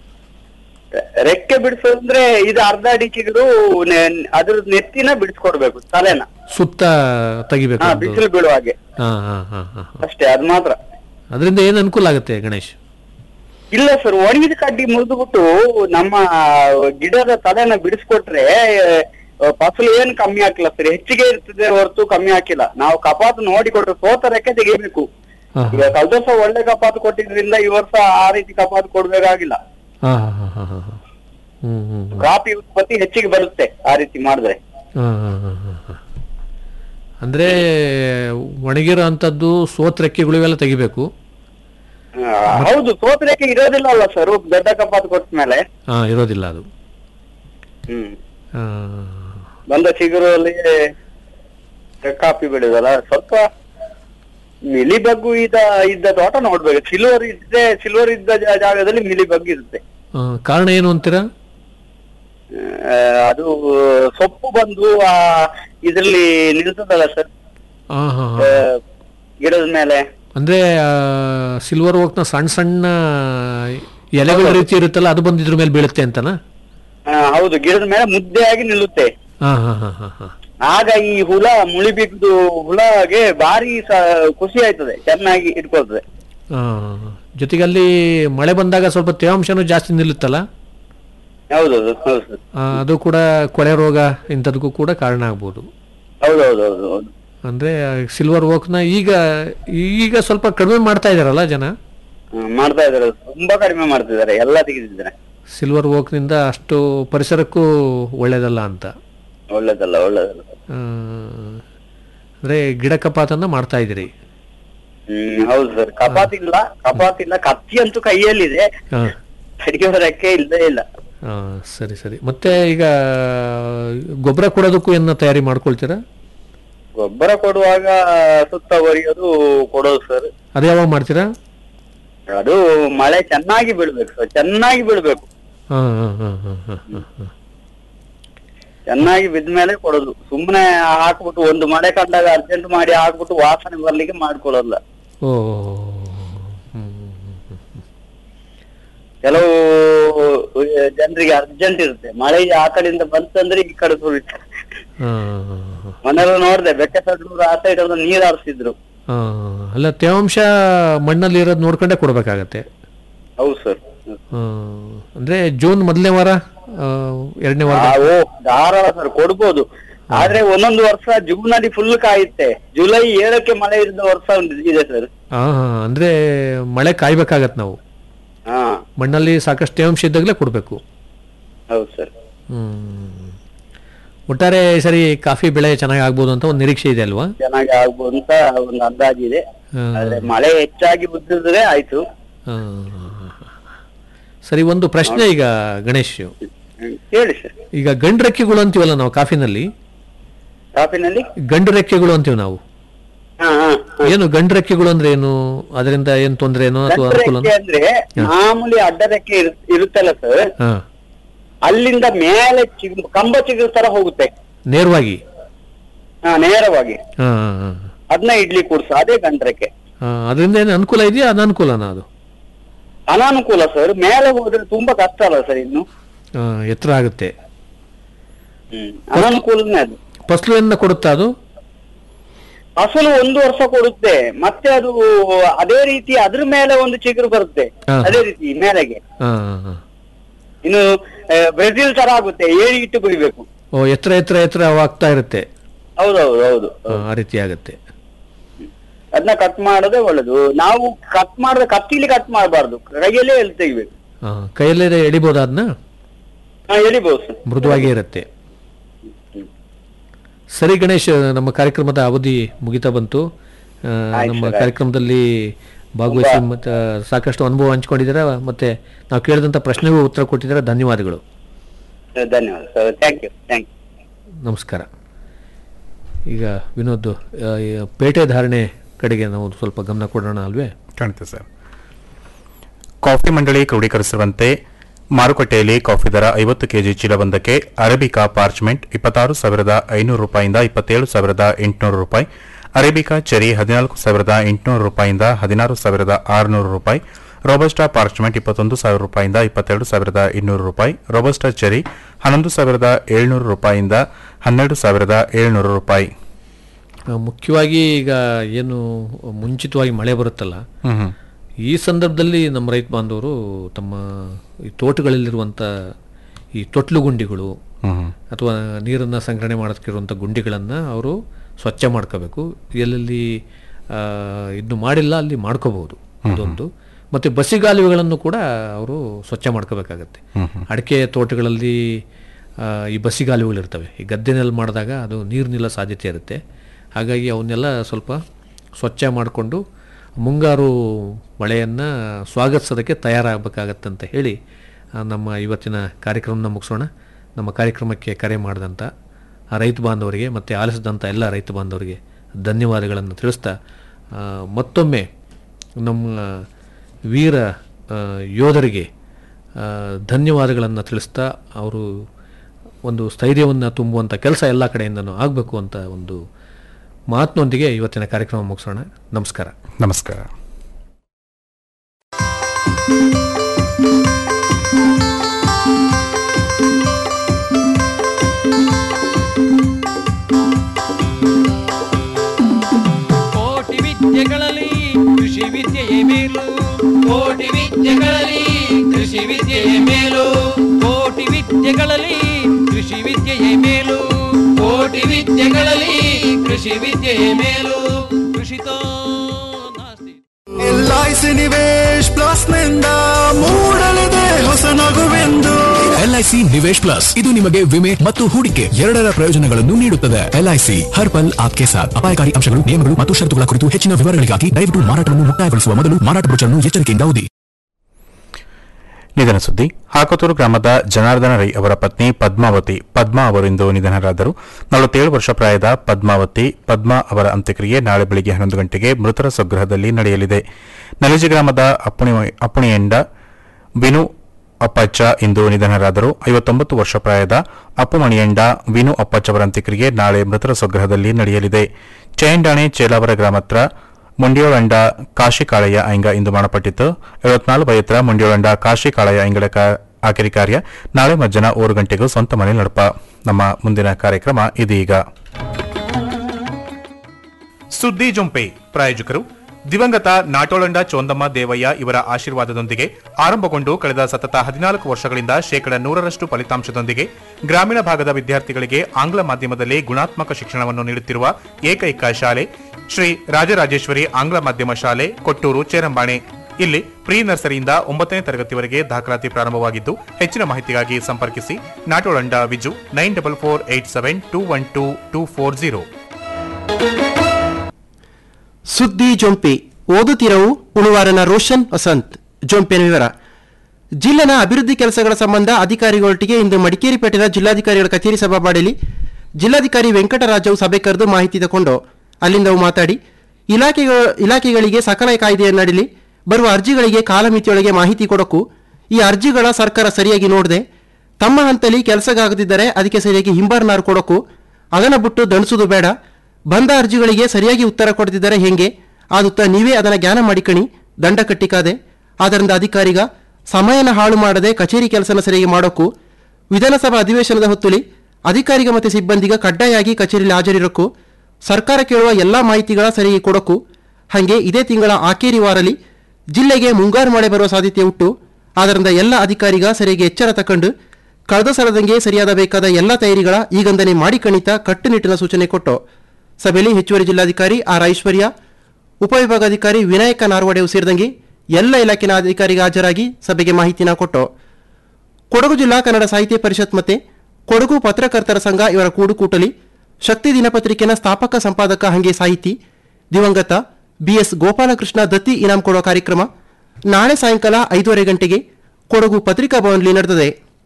ರೆಕ್ಕೆ ಬಿಡಿಸೋದಂದ್ರೆ ಇದು ಅರ್ಧ ಅಡಿಕೆಗಳು ಅದ್ರ ನೆತ್ತಿನ ಬಿಡಿಸ್ಕೊಡ್ಬೇಕು ತಲೆನ ಸುತ್ತ ತೆಗಿಬೇಕು ಹಾ ಒಂದು. ಬಿಸಿಲು ಬೀಳುವ ಹಾಗೆ ಹಾ ಹಾ ಹಾ ಹಾ ಹಾ. ಅಷ್ಟೇ ಅದ್ ಮಾತ್ರ ಅದರಿಂದ ಏನು ಅನುಕೂಲ ಆಗುತ್ತೆ ಗಣೇಶ್ ಇಲ್ಲ ಸರ್ ಒಣಗಿದ ಕಡ್ಡಿ ಮುರಿದು ಬಿಟ್ಟು ನಮ್ಮ ಗಿಡದ ತಲೆನ ಬಿಡಿಸ್ಕೊಟ್ರೆ ಆ, ಫಸಲು ಏನು ಕಮ್ಮಿ ಹಾಕಿಲ್ಲ ಸರ್ ಹೆಚ್ಚಿಗೆ ಇರ್ತದೆ ಹೊರತು ಕಮ್ಮಿ ಹಾಕಿಲ್ಲ ನಾವು ಕಪಾತ್ ನೋಡಿ ಕೊಟ್ರೆ ಸೋತ ರೆಕ್ಕೆ ತೆಗಿಬೇಕು ಹಾ ಈಗ ಕಳೆದ ವರ್ಷ ಒಳ್ಳೆ ಕಪಾತ್ ಕೊಟ್ಟಿದ್ರಿಂದ ಈ ವರ್ಷ ಆ ರೀತಿ ಕಪಾತ್ ಕೊಡ್ಬೇಕಾಗಿಲ್ಲ ಹಾ ಹಾ ಹಾ ಹಾ ಹಾ ಹಾ. ಹ್ಮ್ ಹ್ಮ್ ಹ್ಮ್. ಕಾಫಿ ಉತ್ಪತ್ತಿ ಹೆಚ್ಚಿಗೆ ಬರುತ್ತೆ ಆ ರೀತಿ ಮಾಡಿದ್ರೆ ಹಾ ಹಾ ಹಾ ಹಾ ಹಾ. ಅಂದ್ರೆ ಒಣಗಿರೋ ಅಂಥದ್ದು ಸೋತ್ ರೆಕ್ಕೆಗಳು ಇವೆಲ್ಲ ತೆಗಿಬೇಕು ಆ, ಹೌದು ಸೋತ ರೆಕ್ಕೆ ಇರೋದಿಲ್ಲ ಅಲ್ಲ ಸರ್ ದೊಡ್ಡ ಕಪಾತ್ ಕೊಟ್ಟ ಮೇಲೆ ಹಾ ಇರೋದಿಲ್ಲ ಅದು ಹ್ಮ್ ಆ, ಬಂದ ಚಿಗುರಲ್ಲಿ ಕಾಫಿ ಬೆಳೆದಲ್ಲ ಸ್ವಲ್ಪ ಮಿಲಿ ಬಗ್ಗು ಇದ್ದ ಇದ್ದ ತೋಟ ನೋಡ್ಬೇಕು ಸಿಲ್ವರ್ ಇದ್ರೆ ಸಿಲ್ವರ್ ಇದ್ದ ಜಾ- ಜಾಗದಲ್ಲಿ ಮಿಲಿ ಬಗ್ಗು ಇರುತ್ತೆ ಆ, ಕಾರಣ ಏನು ಅಂತೀರಾ ಆ, ಅದು ಸೊಪ್ಪು ಬಂದು ಆ ಇದ್ರಲ್ಲಿ ನಿಲ್ತದಲ್ಲ ಸರ್ ಹಾ ಹಾ ಹಾ ಗಿಡದ ಮೇಲೆ ಅಂದ್ರೆ ಸಿಲ್ವರ್ ಓಕ್ನ ಸಣ್ಣ ಸಣ್ಣ ಎಲೆಗಳ ರೀತಿ ಇರುತ್ತಲ್ಲ ಅದು ಬಂದು ಇದ್ರ ಮೇಲೆ ಬೀಳುತ್ತೆ ಅಂತನಾ ಆ, ಹೌದು ಗಿಡದ ಮೇಲೆ ಮುದ್ದೆಯಾಗಿ ನಿಲ್ಲುತ್ತೆ ಹಾ ಹಾ ಹಾ ಹಾ ಹಾ ಆಗ ಈ ಹುಳ ಮುಳಿ ಬಿದ್ದು ಹುಳಗೆ ಭಾರಿ ಸ- ಖುಷಿ ಆಯ್ತದೆ ಚೆನ್ನಾಗಿ ಇಟ್ಕೊಳ್ತದೆ ಆ, ಜೊತೆಗೆ ಅಲ್ಲಿ ಮಳೆ ಬಂದಾಗ ಸ್ವಲ್ಪ ತೇವಾಂಶನೂ ಜಾಸ್ತಿ ನಿಲ್ಲುತ್ತಲ್ಲ ಹೌದೌದು ಹೌದು ಸರ್ ಆ, ಅದು ಕೂಡ ಕೊಳೆ ರೋಗ ಇಂಥದಕ್ಕೂ ಕೂಡ ಕಾರಣ ಆಗ್ಬೋದು ಹೌದೌದು ಹೌದು ಹೌದು ಅಂದ್ರೆ ಸಿಲ್ವರ್ ಓಕ್ನ ಈಗ ಈಗ ಸ್ವಲ್ಪ ಕಡಿಮೆ ಮಾಡ್ತಾ ಇದಾರಲ್ಲ ಜನ ಹ್ಮ್, ಮಾಡ್ತಾ ಇದಾರೆ ತುಂಬಾ ಕಡಿಮೆ ಮಾಡ್ತಿದ್ದಾರೆ ಎಲ್ಲ ತೆಗೆದಿದ್ದಾರೆ ಸಿಲ್ವರ್ ಓಕ್ನಿಂದ ಅಷ್ಟು ಪರಿಸರಕ್ಕೂ ಒಳ್ಳೇದಲ್ಲ ಅಂತ ಒಳ್ಳೇದಲ್ಲ ಒಳ್ಳೇದಲ್ಲ ಆ, ಅಂದ್ರೆ ಗಿಡ ಕಪಾತನ್ನ ಮಾಡ್ತಾ ಇದ್ದೀರಿ ಹ್ಮ್ ಹೌದು ಸರ್ ಕಪಾತ್ ಇಲ್ಲ ಕಪಾತ್ ಇಲ್ಲ ಕತ್ತಿ ಅಂತೂ ಕೈಯಲ್ಲಿದೆ ಹಾ ಕಡಿಯೋದಕ್ಕೆ ಇಲ್ಲದೇ ಇಲ್ಲ ಆ, ಸರಿ ಸರಿ ಮತ್ತೆ ಈಗ ಗೊಬ್ಬರ ಕೊಡೋದಕ್ಕೂ ಏನ ತಯಾರಿ ಮಾಡ್ಕೊಳ್ತೀರಾ ಗೊಬ್ಬರ ಕೊಡುವಾಗ ಸುತ್ತ ಒರಿಯೋದು ಕೊಡೋದು ಸರ್ ಅದು ಯಾವಾಗ ಮಾಡ್ತೀರಾ ಅದು ಮಳೆ ಚೆನ್ನಾಗಿ ಬೀಳ್ಬೇಕು ಸರ್ ಚೆನ್ನಾಗಿ ಬೀಳ್ಬೇಕು ಹಾಂ ಹಾಂ ಹಾಂ ಹಾಂ ಹಾಂ ಹಾಂ ಚೆನ್ನಾಗಿ ಬಿದ್ಮೇಲೆ ಕೊಡೋದು ಸುಮ್ಮನೆ ಹಾಕ್ಬಿಟ್ಟು ಒಂದು ಮಳೆ ಕಂಡಾಗ ಅರ್ಜೆಂಟ್ ಮಾಡಿ ಹಾಕ್ಬಿಟ್ಟು ವಾಸನೆ ಬರ್ಲಿಕ್ಕೆ ಮಾಡ್ಕೊಳ್ಳೋಲ್ಲ ಓ ಹ್ಞೂ ಕೆಲವು ಜನರಿಗೆ ಅರ್ಜೆಂಟ್ ಇರುತ್ತೆ ಮಳೆ ಆ ಕಡೆಯಿಂದ ಬಂತಂದ್ರೆ ಈ ಕಡೆ ಸುರಿತಾರೆ ಹಾಂ ಮನೆಯಲ್ಲ ನೋಡ್ದೆ ಬೆಟ್ಟಸಡ್ಲೂರು ಆ ಸೈಡ್ ಎಲ್ಲ ನೀರ್ ಹಾರಿಸಿದ್ರು ಹಾಂ ಅಲ್ಲ ತೇವಾಂಶ ಮಣ್ಣಲ್ಲಿ ಇರೋದು ನೋಡ್ಕೊಂಡೇ ಕೊಡಬೇಕಾಗತ್ತೆ ಹೌದು ಸರ್ ಅಂದರೆ ಜೂನ್ ಮೊದಲನೇ ವಾರ ಆ, ಎರಡನೇ ವಾರ ಓ ಧಾರಾಳ ಸರ್ ಕೊಡ್ಬೋದು ಆದ್ರೆ ಒಂದೊಂದು ವರ್ಷ ಜೂನ್ ಅಲ್ಲಿ ಫುಲ್ ಕಾಯುತ್ತೆ ಜುಲೈ ಏಳಕ್ಕೆ ಮಳೆ ಇದ್ದ ವರ್ಷ ಒಂದು ಇದೆ ಸರ್ ಹಾಂ ಹಾಂ ಅಂದರೆ ಮಳೆ ಕಾಯ್ಬೇಕಾಗತ್ತೆ ನಾವು ಹಾ ಮಣ್ಣಲ್ಲಿ ಸಾಕಷ್ಟು ತೇವಾಂಶ ಇದ್ದಾಗಲೇ ಕೊಡಬೇಕು ಹೌದು ಸರ್ ಹ್ಮ್. ಒಟ್ಟಾರೆ ಈ ಸರಿ ಕಾಫಿ ಬೆಳೆ ಚೆನ್ನಾಗಿ ಆಗ್ಬೋದು ಅಂತ ಒಂದು ನಿರೀಕ್ಷೆ ಇದೆ ಅಲ್ವಾ ಚೆನ್ನಾಗಿ ಆಗ್ಬೋದು ಅಂತ ಒಂದು ಅಂದಾಜಿದೆ ಹಾ. ಆದ್ರೆ ಮಳೆ ಹೆಚ್ಚಾಗಿ ಬಿದ್ದಿದ್ರೆ ಆಯ್ತು ಆ, ಸರಿ ಒಂದು ಪ್ರಶ್ನೆ ಈಗ ಗಣೇಶ್ ಹ್ಮ್. ಹೇಳಿ ಸರ್ ಈಗ ಗಂಡು ರೆಕ್ಕೆಗಳು ಅಂತೀವಲ್ಲ ನಾವು ಕಾಫಿನಲ್ಲಿ ಕಾಫಿನಲ್ಲಿ ಗಂಡು ರೆಕ್ಕೆಗಳು ಅಂತೀವಿ ನಾವು ಹಾ ಹಾ ಏನು ಗಂಡು ರೆಕ್ಕೆಗಳು ಅಂದ್ರೆ ಏನು ಅದರಿಂದ ಏನು ತೊಂದರೆ ಏನೋ ಅಥವಾ ಅನುಕೂಲ ರೆಕ್ಕೆ ಅಂದ್ರೆ ಮಾಮೂಲಿ ಅಡ್ಡ ರೆಕ್ಕೆ ಇರು- ಇರುತ್ತಲ್ಲ ಸರ್ ಹಾ ಅಲ್ಲಿಂದ ಮೇಲೆ ಚಿಗ್- ಕಂಬ ಚಿಗುರು ತರ ಹೋಗುತ್ತೆ ನೇರವಾಗಿ ಹಾ ನೇರವಾಗಿ ಹಾ ಹಾ, ಹಾ. ಅದನ್ನ ಇಡ್ಲಿ ಕೂಡ್ಸು ಅದೇ ಗಂಡ್ರಕ್ಕೆ ಹಾ, ಅದರಿಂದ ಏನು ಅನುಕೂಲ ಇದೆಯಾ ಅನನುಕೂಲನಾ ಅದು ಅನಾನುಕೂಲ ಸರ್ ಮೇಲೆ ಹೋದ್ರೆ ತುಂಬಾ ಕಷ್ಟ ಅಲ್ಲ ಸರ್ ಇನ್ನು ಆ, ಎತ್ತರ ಆಗುತ್ತೆ ಹ್ಮ್ ಅನಾನುಕೂಲನೇ ಅದು ಫಸಲು ಏನ ಕೊಡುತ್ತಾ ಅದು ಫಸಲು ಒಂದು ವರ್ಷ ಕೊಡುತ್ತೆ ಮತ್ತೆ ಅದು ಅದೇ ರೀತಿ ಅದ್ರ ಮೇಲೆ ಒಂದು ಚಿಗುರು ಬರುತ್ತೆ ಹಾ. ಅದೇ ರೀತಿ ಮೇಲೆಗೆ ಹಾ ಹಾ, ಹಾ. ಇನ್ನು ಆ, ಬ್ರೆಜಿಲ್ ತರ ಆಗುತ್ತೆ ಏಳಿ ಇಟ್ಟು ಕೊಯ್ಬೇಕು ಓ ಎತ್ತರ ಎತ್ತರ ಎತ್ತರ ಆಗ್ತಾ ಇರುತ್ತೆ ಹೌದೌದು ಹೌದು ಆ, ಆ ರೀತಿ ಆಗುತ್ತೆ ಅದನ್ನ ಕಟ್ ಮಾಡೋದೇ ಒಳ್ಳೇದು ನಾವು ಕಟ್ ಮಾಡಿದ್ರೆ ಕತ್ತಿಲಿ ಕಟ್ ಮಾಡಬಾರ್ದು ಕೈಯಲ್ಲೇ ಎಲ್ಲಿ ತೆಗಿಬೇಕು ಆ, ಕೈಯಲ್ಲೇ ಎಳಿಬೋದು ಅದನ್ನ ಹಾ ಎಳಿಬಹುದು ಸರ್ ಮೃದುವಾಗಿ ಇರುತ್ತೆ ಸರಿ ಗಣೇಶ್ ನಮ್ಮ ಕಾರ್ಯಕ್ರಮದ ಅವಧಿ ಮುಗಿತಾ ಬಂತು ಆ, ಆಯ್ತು ನಮ್ಮ ಸರ್, ಆಯ್ತು. ಕಾರ್ಯಕ್ರಮದಲ್ಲಿ ಭಾಗವಹಿಸಿ ಮತ್ತೆ ಸಾಕಷ್ಟು ಅನುಭವ ಹಂಚ್ಕೊಂಡಿದ್ದೀರಾ ಮತ್ತೆ ನಾವು ಕೇಳಿದಂಥ ಪ್ರಶ್ನೆಗೂ ಉತ್ತರ ಕೊಟ್ಟಿದ್ದೀರಾ ಧನ್ಯವಾದಗಳು ಧನ್ಯವಾದ sir thank you thank you ನಮಸ್ಕಾರ ಈಗ ವಿನೋದ್ ಆ, ಈ ಪೇಟೆ ಧಾರಣೆ ಕಡೆಗೆ ನಾವು ಸ್ವಲ್ಪ ಗಮನ ಕೊಡೋಣ ಅಲ್ವೇ ಖಂಡಿತ ಸರ್ ಕಾಫಿ ಮಂಡಳಿ ಕ್ರೋಢೀಕರಿಸಿರುವಂತೆ ಮಾರುಕಟ್ಟೆಯಲ್ಲಿ ಕಾಫಿ ದರ ಐವತ್ತು ಕೆಜಿ ಚೀಲವೊಂದಕ್ಕೆ ಅರೇಬಿಕಾ ಪಾರ್ಚ್ಮೆಂಟ್ ಇಪ್ಪತ್ತಾರು ಸಾವಿರದ ಐನೂರು ರೂಪಾಯಿಂದ ಇಪ್ಪತ್ತೇಳು ಸಾವಿರದ ಎಂಟುನೂರು ರೂಪಾಯಿ ಅರೇಬಿಕಾ ಚೆರಿ ಹದಿನಾಲ್ಕು ಸಾವಿರದ ಎಂಟುನೂರು ರೂಪಾಯಿಂದ ಹದಿನಾರು ಸಾವಿರದ ಆರುನೂರು ರೂಪಾಯಿ ರೋಬಸ್ಟಾ ಪಾರ್ಚ್ಮೆಂಟ್ ಇಪ್ಪತ್ತೊಂದು ಸಾವಿರ ರೂಪಾಯಿಂದ ಇಪ್ಪತ್ತೆರಡು ಸಾವಿರದ ಇನ್ನೂರು ರೂಪಾಯಿ ರೋಬಸ್ಟಾ ಚೆರಿ ಹನ್ನೊಂದು ಸಾವಿರದ ಏಳ್ನೂರು ರೂಪಾಯಿಂದ ಹನ್ನೆರಡು ಸಾವಿರದ ಏಳ್ನೂರು ರೂಪಾಯಿ ಆ, ಮುಖ್ಯವಾಗಿ ಈಗ ಏನು ಮುಂಚಿತವಾಗಿ ಮಳೆ ಬರುತ್ತಲ್ಲ ಹ್ಮ್ ಹ್ಮ್ ಈ ಸಂದರ್ಭದಲ್ಲಿ ನಮ್ಮ ರೈತ ಬಾಂಧವರು ತಮ್ಮ ಈ ತೋಟಗಳಲ್ಲಿರುವಂಥ ಈ ತೊಟ್ಲು ಗುಂಡಿಗಳು ಹ್ಮ್ ಹ್ಮ್ ಅಥವಾ ನೀರನ್ನು ಸಂಗ್ರಹಣೆ ಮಾಡೋದಕ್ಕಿರುವಂಥ ಗುಂಡಿಗಳನ್ನು ಅವರು ಸ್ವಚ್ಛ ಮಾಡ್ಕೋಬೇಕು ಎಲ್ಲೆಲ್ಲಿ ಇನ್ನು ಮಾಡಿಲ್ಲ ಅಲ್ಲಿ ಮಾಡ್ಕೋಬಹುದು ಅದೊಂದು ಮತ್ತು ಬಸಿಗಾಲುವೆಗಳನ್ನು ಕೂಡ ಅವರು ಸ್ವಚ್ಛ ಮಾಡ್ಕೋಬೇಕಾಗತ್ತೆ ಅಡಿಕೆ ತೋಟಗಳಲ್ಲಿ ಆ, ಈ ಬಸಿಗಾಲುವೆಗಳಿರ್ತವೆ ಈ ಗದ್ದೆನಲ್ಲಿ ಮಾಡಿದಾಗ ಅದು ನೀರು ನಿಲ್ಲೋ ಸಾಧ್ಯತೆ ಇರುತ್ತೆ ಹಾಗಾಗಿ ಅವನ್ನೆಲ್ಲ ಸ್ವಲ್ಪ ಸ್ವಚ್ಛ ಮಾಡಿಕೊಂಡು ಮುಂಗಾರು ಮಳೆಯನ್ನು ಸ್ವಾಗತಿಸೋದಕ್ಕೆ ತಯಾರಾಗಬೇಕಾಗತ್ತೆ ಅಂತ ಹೇಳಿ ಆ, ನಮ್ಮ ಇವತ್ತಿನ ಕಾರ್ಯಕ್ರಮನ ಮುಗಿಸೋಣ ನಮ್ಮ ಕಾರ್ಯಕ್ರಮಕ್ಕೆ ಕರೆ ಮಾಡಿದಂಥ ಆ ರೈತ ಬಾಂಧವರಿಗೆ ಮತ್ತು ಆಲಿಸಿದಂಥ ಎಲ್ಲ ರೈತ ಬಾಂಧವರಿಗೆ ಧನ್ಯವಾದಗಳನ್ನು ತಿಳಿಸ್ತಾ ಆ, ಮತ್ತೊಮ್ಮೆ ನಮ್ಮ ವೀರ ಆ, ಯೋಧರಿಗೆ ಆ, ಧನ್ಯವಾದಗಳನ್ನು ತಿಳಿಸ್ತಾ ಅವರು ಒಂದು ಸ್ಥೈರ್ಯವನ್ನು ತುಂಬುವಂಥ ಕೆಲಸ ಎಲ್ಲ ಕಡೆಯಿಂದನೂ ಆಗಬೇಕು ಅಂತ ಒಂದು ಮಾತಿನೊಂದಿಗೆ ಇವತ್ತಿನ ಕಾರ್ಯಕ್ರಮ ಮುಗಿಸೋಣ ನಮಸ್ಕಾರ ನಮಸ್ಕಾರ ಕೋಟಿ ವಿದ್ಯೆಗಳಲ್ಲಿ ಕೃಷಿ ವಿದ್ಯೆಯೇ ಮೇಲು ಕೋಟಿ ವಿದ್ಯೆಗಳಲ್ಲಿ ಕೃಷಿ ವಿದ್ಯೆಯೇ ಮೇಲು ಕೋಟಿ ವಿದ್ಯೆಗಳಲ್ಲಿ ಕೃಷಿ ವಿದ್ಯೆಯೇ ಮೇಲು ಕೋಟಿ ವಿದ್ಯೆಗಳಲ್ಲಿ ಕೃಷಿ ವಿದ್ಯೆಯೇ ಮೇಲು ಕೃಷಿತೋ ನಾಸ್ತಿ L I C Nivesh plus ನಿಂದ ಮೂಡಲಿದೆ ಹೊಸ ನಗುವೆಂದು ಎಲ್ಐಸಿ ನಿವೇಶ್ ಪ್ಲಸ್ ಇದು ನಿಮಗೆ ವಿಮೆ ಮತ್ತು ಹೂಡಿಕೆ ಎರಡರ ಪ್ರಯೋಜನಗಳನ್ನು ನೀಡುತ್ತದೆ ಎಲ್ಐಸಿ ಹರ್ ಪಲ್ ಆಪ್ಕೆ ಸಾಥ್ ಅಪಾಯಕಾರಿ ಅಂಶಗಳು ನಿಯಮಗಳು ಮತ್ತು ಷರತ್ತುಗಳ ಕುರಿತು ಹೆಚ್ಚಿನ ವಿವರಗಳಿಗಾಗಿ ದಯವಿಟ್ಟು ಮಾರಾಟವನ್ನು ಮುಕ್ತಾಯಗೊಳಿಸುವ ಮೊದಲು ಮಾರಾಟ ಬ್ರೋಚರ್ನ್ನು ಎಚ್ಚರಿಕೆಯಿಂದ ಓದಿ ನಿಧನ ಸುದ್ದಿ ಹಾಕೋತೂರು ಗ್ರಾಮದ ಜನಾರ್ದನ ರೈ ಅವರ ಪತ್ನಿ ಪದ್ಮಾವತಿ ಪದ್ಮಾ ಅವರಿಂದು ನಿಧನರಾದರು ನಲವತ್ತೇಳು ವರ್ಷ ಪ್ರಾಯದ ಪದ್ಮಾವತಿ ಪದ್ಮಾ ಅವರ ಅಂತ್ಯಕ್ರಿಯೆ ನಾಳೆ ಬೆಳಿಗ್ಗೆ ಹನ್ನೊಂದು ಗಂಟೆಗೆ ಮೃತರ ಸ್ವಗೃಹದಲ್ಲಿ ನಡೆಯಲಿದೆ ನಲಜಿ ಗ್ರಾಮದ ಅಪ್ಪುಣಿ ಅಪ್ಪುಣಿಯಂಡ ವಿನು ಅಪ್ಪಚ್ಚ ಇಂದು ನಿಧನರಾದರು ಐವತ್ತೊಂಬತ್ತು ವರ್ಷ ಪ್ರಾಯದ ಅಪ್ಪುಮಣಿಯಂಡ ವಿನು ಅಪ್ಪಚ್ಚ ಅವರ ಅಂತ್ಯಕ್ರಿಯೆ ನಾಳೆ ಮೃತರ ಸ್ವಗೃಹದಲ್ಲಿ ನಡೆಯಲಿದೆ ಚಯಂಡಾಣೆ ಚೇಲಾವರ ಗ್ರಾಮತ್ರ ಮುಂಡಿಯೋಳಂಡ ಕಾಶಿ ಕಾಳಯ್ಯ ಐಂಗ ಇಂದು ಮಾಡಪಟ್ಟಿತ್ತು ಐವತ್ನಾಲ್ಕು ಬಯತ್ರ ಮುಂಡಿಯೋಳಂಡ ಕಾಶಿ ಕಾಳಯ್ಯ ಐಂಗಡ ಆಖರಿ ಕಾರ್ಯ ನಾಳೆ ಮಧ್ಯಾಹ್ನ ಮೂರು ಗಂಟೆಗೂ ಸ್ವಂತ ಮನೆ ನಡಪ ನಮ್ಮ ಮುಂದಿನ ಕಾರ್ಯಕ್ರಮ ಇದೀಗ ಸುದ್ದಿ ಜೊಂಪೆ ಪ್ರಾಯೋಜಕರು ದಿವಂಗತ ನಾಟೋಳಂಡ ಚೋಂದಮ್ಮ ದೇವಯ್ಯ ಇವರ ಆಶೀರ್ವಾದದೊಂದಿಗೆ ಆರಂಭಗೊಂಡು ಕಳೆದ ಸತತ ಹದಿನಾಲ್ಕು ವರ್ಷಗಳಿಂದ ಶೇಕಡ ನೂರರಷ್ಟು ಫಲಿತಾಂಶದೊಂದಿಗೆ ಗ್ರಾಮೀಣ ಭಾಗದ ವಿದ್ಯಾರ್ಥಿಗಳಿಗೆ ಆಂಗ್ಲ ಮಾಧ್ಯಮದಲ್ಲಿ ಗುಣಾತ್ಮಕ ಶಿಕ್ಷಣವನ್ನು ನೀಡುತ್ತಿರುವ ಏಕೈಕ ಶಾಲೆ ಶ್ರೀ ರಾಜರಾಜೇಶ್ವರಿ ಆಂಗ್ಲ ಮಾಧ್ಯಮ ಶಾಲೆ ಕೊಟ್ಟೂರು ಚೇರಂಬಾಣೆ ಇಲ್ಲಿ ಪ್ರೀ ನರ್ಸರಿಯಿಂದ ಒಂಬತ್ತನೇ ತರಗತಿವರೆಗೆ ದಾಖಲಾತಿ ಪ್ರಾರಂಭವಾಗಿದ್ದು ಹೆಚ್ಚಿನ ಮಾಹಿತಿಗಾಗಿ ಸಂಪರ್ಕಿಸಿ Natolanda Viju nine double four eight seven two one two two four zero ಸುದ್ದಿ ಜೊಂಪೆ ಓದುತ್ತಿರವು ಉಳುವಾರನ ರೋಷನ್ ವಸಂತ್ ಜೊಂಪೆನ ವಿವರ ಜಿಲ್ಲೆನ ಅಭಿವೃದ್ಧಿ ಕೆಲಸಗಳ ಸಂಬಂಧ ಅಧಿಕಾರಿಗಳೊಟ್ಟಿಗೆ ಇಂದು ಮಡಿಕೇರಿ ಪೇಟೆಯ ಜಿಲ್ಲಾಧಿಕಾರಿಗಳ ಕಚೇರಿ ಸಭಾಬಾಡಿಲಿ ಜಿಲ್ಲಾಧಿಕಾರಿ ವೆಂಕಟರಾಜವು ಸಭೆ ಕರೆದು ಮಾಹಿತಿ ತಗೊಂಡು ಅಲ್ಲಿಂದ ಅವು ಮಾತಾಡಿ ಇಲಾಖೆಗಳ ಇಲಾಖೆಗಳಿಗೆ ಸಕಲ ಕಾಯ್ದೆಯನ್ನಡಿಲಿ ಬರುವ ಅರ್ಜಿಗಳಿಗೆ ಕಾಲಮಿತಿಯೊಳಗೆ ಮಾಹಿತಿ ಕೊಡೋಕು ಈ ಅರ್ಜಿಗಳ ಸರ್ಕಾರ ಸರಿಯಾಗಿ ನೋಡದೆ ತಮ್ಮ ಹಂತಲಿ ಕೆಲಸಗಾಗದಿದ್ದರೆ ಅದಕ್ಕೆ ಸರಿಯಾಗಿ ಹಿಂಬಾರ್ನಾರು ಕೊಡೋಕು ಅದನ್ನ ಬಿಟ್ಟು ದಂಡಿಸೋದು ಬೇಡ ಬಂದ ಅರ್ಜಿಗಳಿಗೆ ಸರಿಯಾಗಿ ಉತ್ತರ ಕೊಡ್ತಿದ್ದಾರೆ ಹೆಂಗೆ ಆದುತ್ತ ನೀವೇ ಅದನ್ನ ಜ್ಞಾನ ಮಾಡಿಕಣಿ ದಂಡ ಕಟ್ಟಿಕಾದೆ ಆದ್ದರಿಂದ ಅಧಿಕಾರಿಗ ಸಮಯನ ಹಾಳು ಮಾಡದೆ ಕಚೇರಿ ಕೆಲಸನ ಸರಿಯಾಗಿ ಮಾಡೋಕು ವಿಧಾನಸಭಾ ಅಧಿವೇಶನದ ಹೊತ್ತುಲಿ ಅಧಿಕಾರಿಗ ಮತ್ತು ಸಿಬ್ಬಂದಿಗ ಕಡ್ಡಾಯಾಗಿ ಕಚೇರಿಯಲ್ಲಿ ಹಾಜರಿರೋಕು ಸರ್ಕಾರ ಕೇಳುವ ಎಲ್ಲಾ ಮಾಹಿತಿಗಳ ಸರಿಯಾಗಿ ಕೊಡೋಕು ಹಾಗೆ ಇದೇ ತಿಂಗಳ ಆಖೇರಿ ವಾರಲಿ ಜಿಲ್ಲೆಗೆ ಮುಂಗಾರು ಮಳೆ ಬರುವ ಸಾಧ್ಯತೆ ಉಂಟು ಆದ್ದರಿಂದ ಎಲ್ಲ ಅಧಿಕಾರಿಗ ಸರಿಯಾಗಿ ಎಚ್ಚರ ತಕೊಂಡು ಕಳೆದ ಸಲದಂಗೆ ಸರಿಯಾದ ಬೇಕಾದ ಎಲ್ಲ ತಯಾರಿಗಳ ಈಗಂದನೆ ಮಾಡಿಕಣಿತ ಕಟ್ಟುನಿಟ್ಟಿನ ಸೂಚನೆ ಕೊಟ್ಟು ಸಭೆಯಲ್ಲಿ ಹೆಚ್ಚುವರಿ ಜಿಲ್ಲಾಧಿಕಾರಿ ಆರ್ ಐಶ್ವರ್ಯ ಉಪವಿಭಾಗಾಧಿಕಾರಿ ವಿನಾಯಕ ನಾರ್ವಡೆ ಸೇರಿದಂಗೆ ಎಲ್ಲ ಇಲಾಖೆನ ಅಧಿಕಾರಿಗೆ ಹಾಜರಾಗಿ ಸಭೆಗೆ ಮಾಹಿತಿನ ಕೊಟ್ಟು ಕೊಡಗು ಜಿಲ್ಲಾ ಕನ್ನಡ ಸಾಹಿತ್ಯ ಪರಿಷತ್ ಮತ್ತೆ ಕೊಡಗು ಪತ್ರಕರ್ತರ ಸಂಘ ಇವರ ಕೂಡುಕೂಟಲಿ ಶಕ್ತಿ ದಿನಪತ್ರಿಕೆನ ಸ್ಥಾಪಕ ಸಂಪಾದಕ ಹಂಗೆ ಸಾಹಿತಿ ದಿವಂಗತ ಬಿಎಸ್ ಗೋಪಾಲಕೃಷ್ಣ ದತ್ತಿ ಇನಾಮ್ ಕೊಡುವ ಕಾರ್ಯಕ್ರಮ ನಾಳೆ ಸಾಯಂಕಾಲ ಐದೂವರೆ ಗಂಟೆಗೆ ಕೊಡಗು ಪತ್ರಿಕಾ ಭವನದಲ್ಲಿ ನಡೆದಿದೆ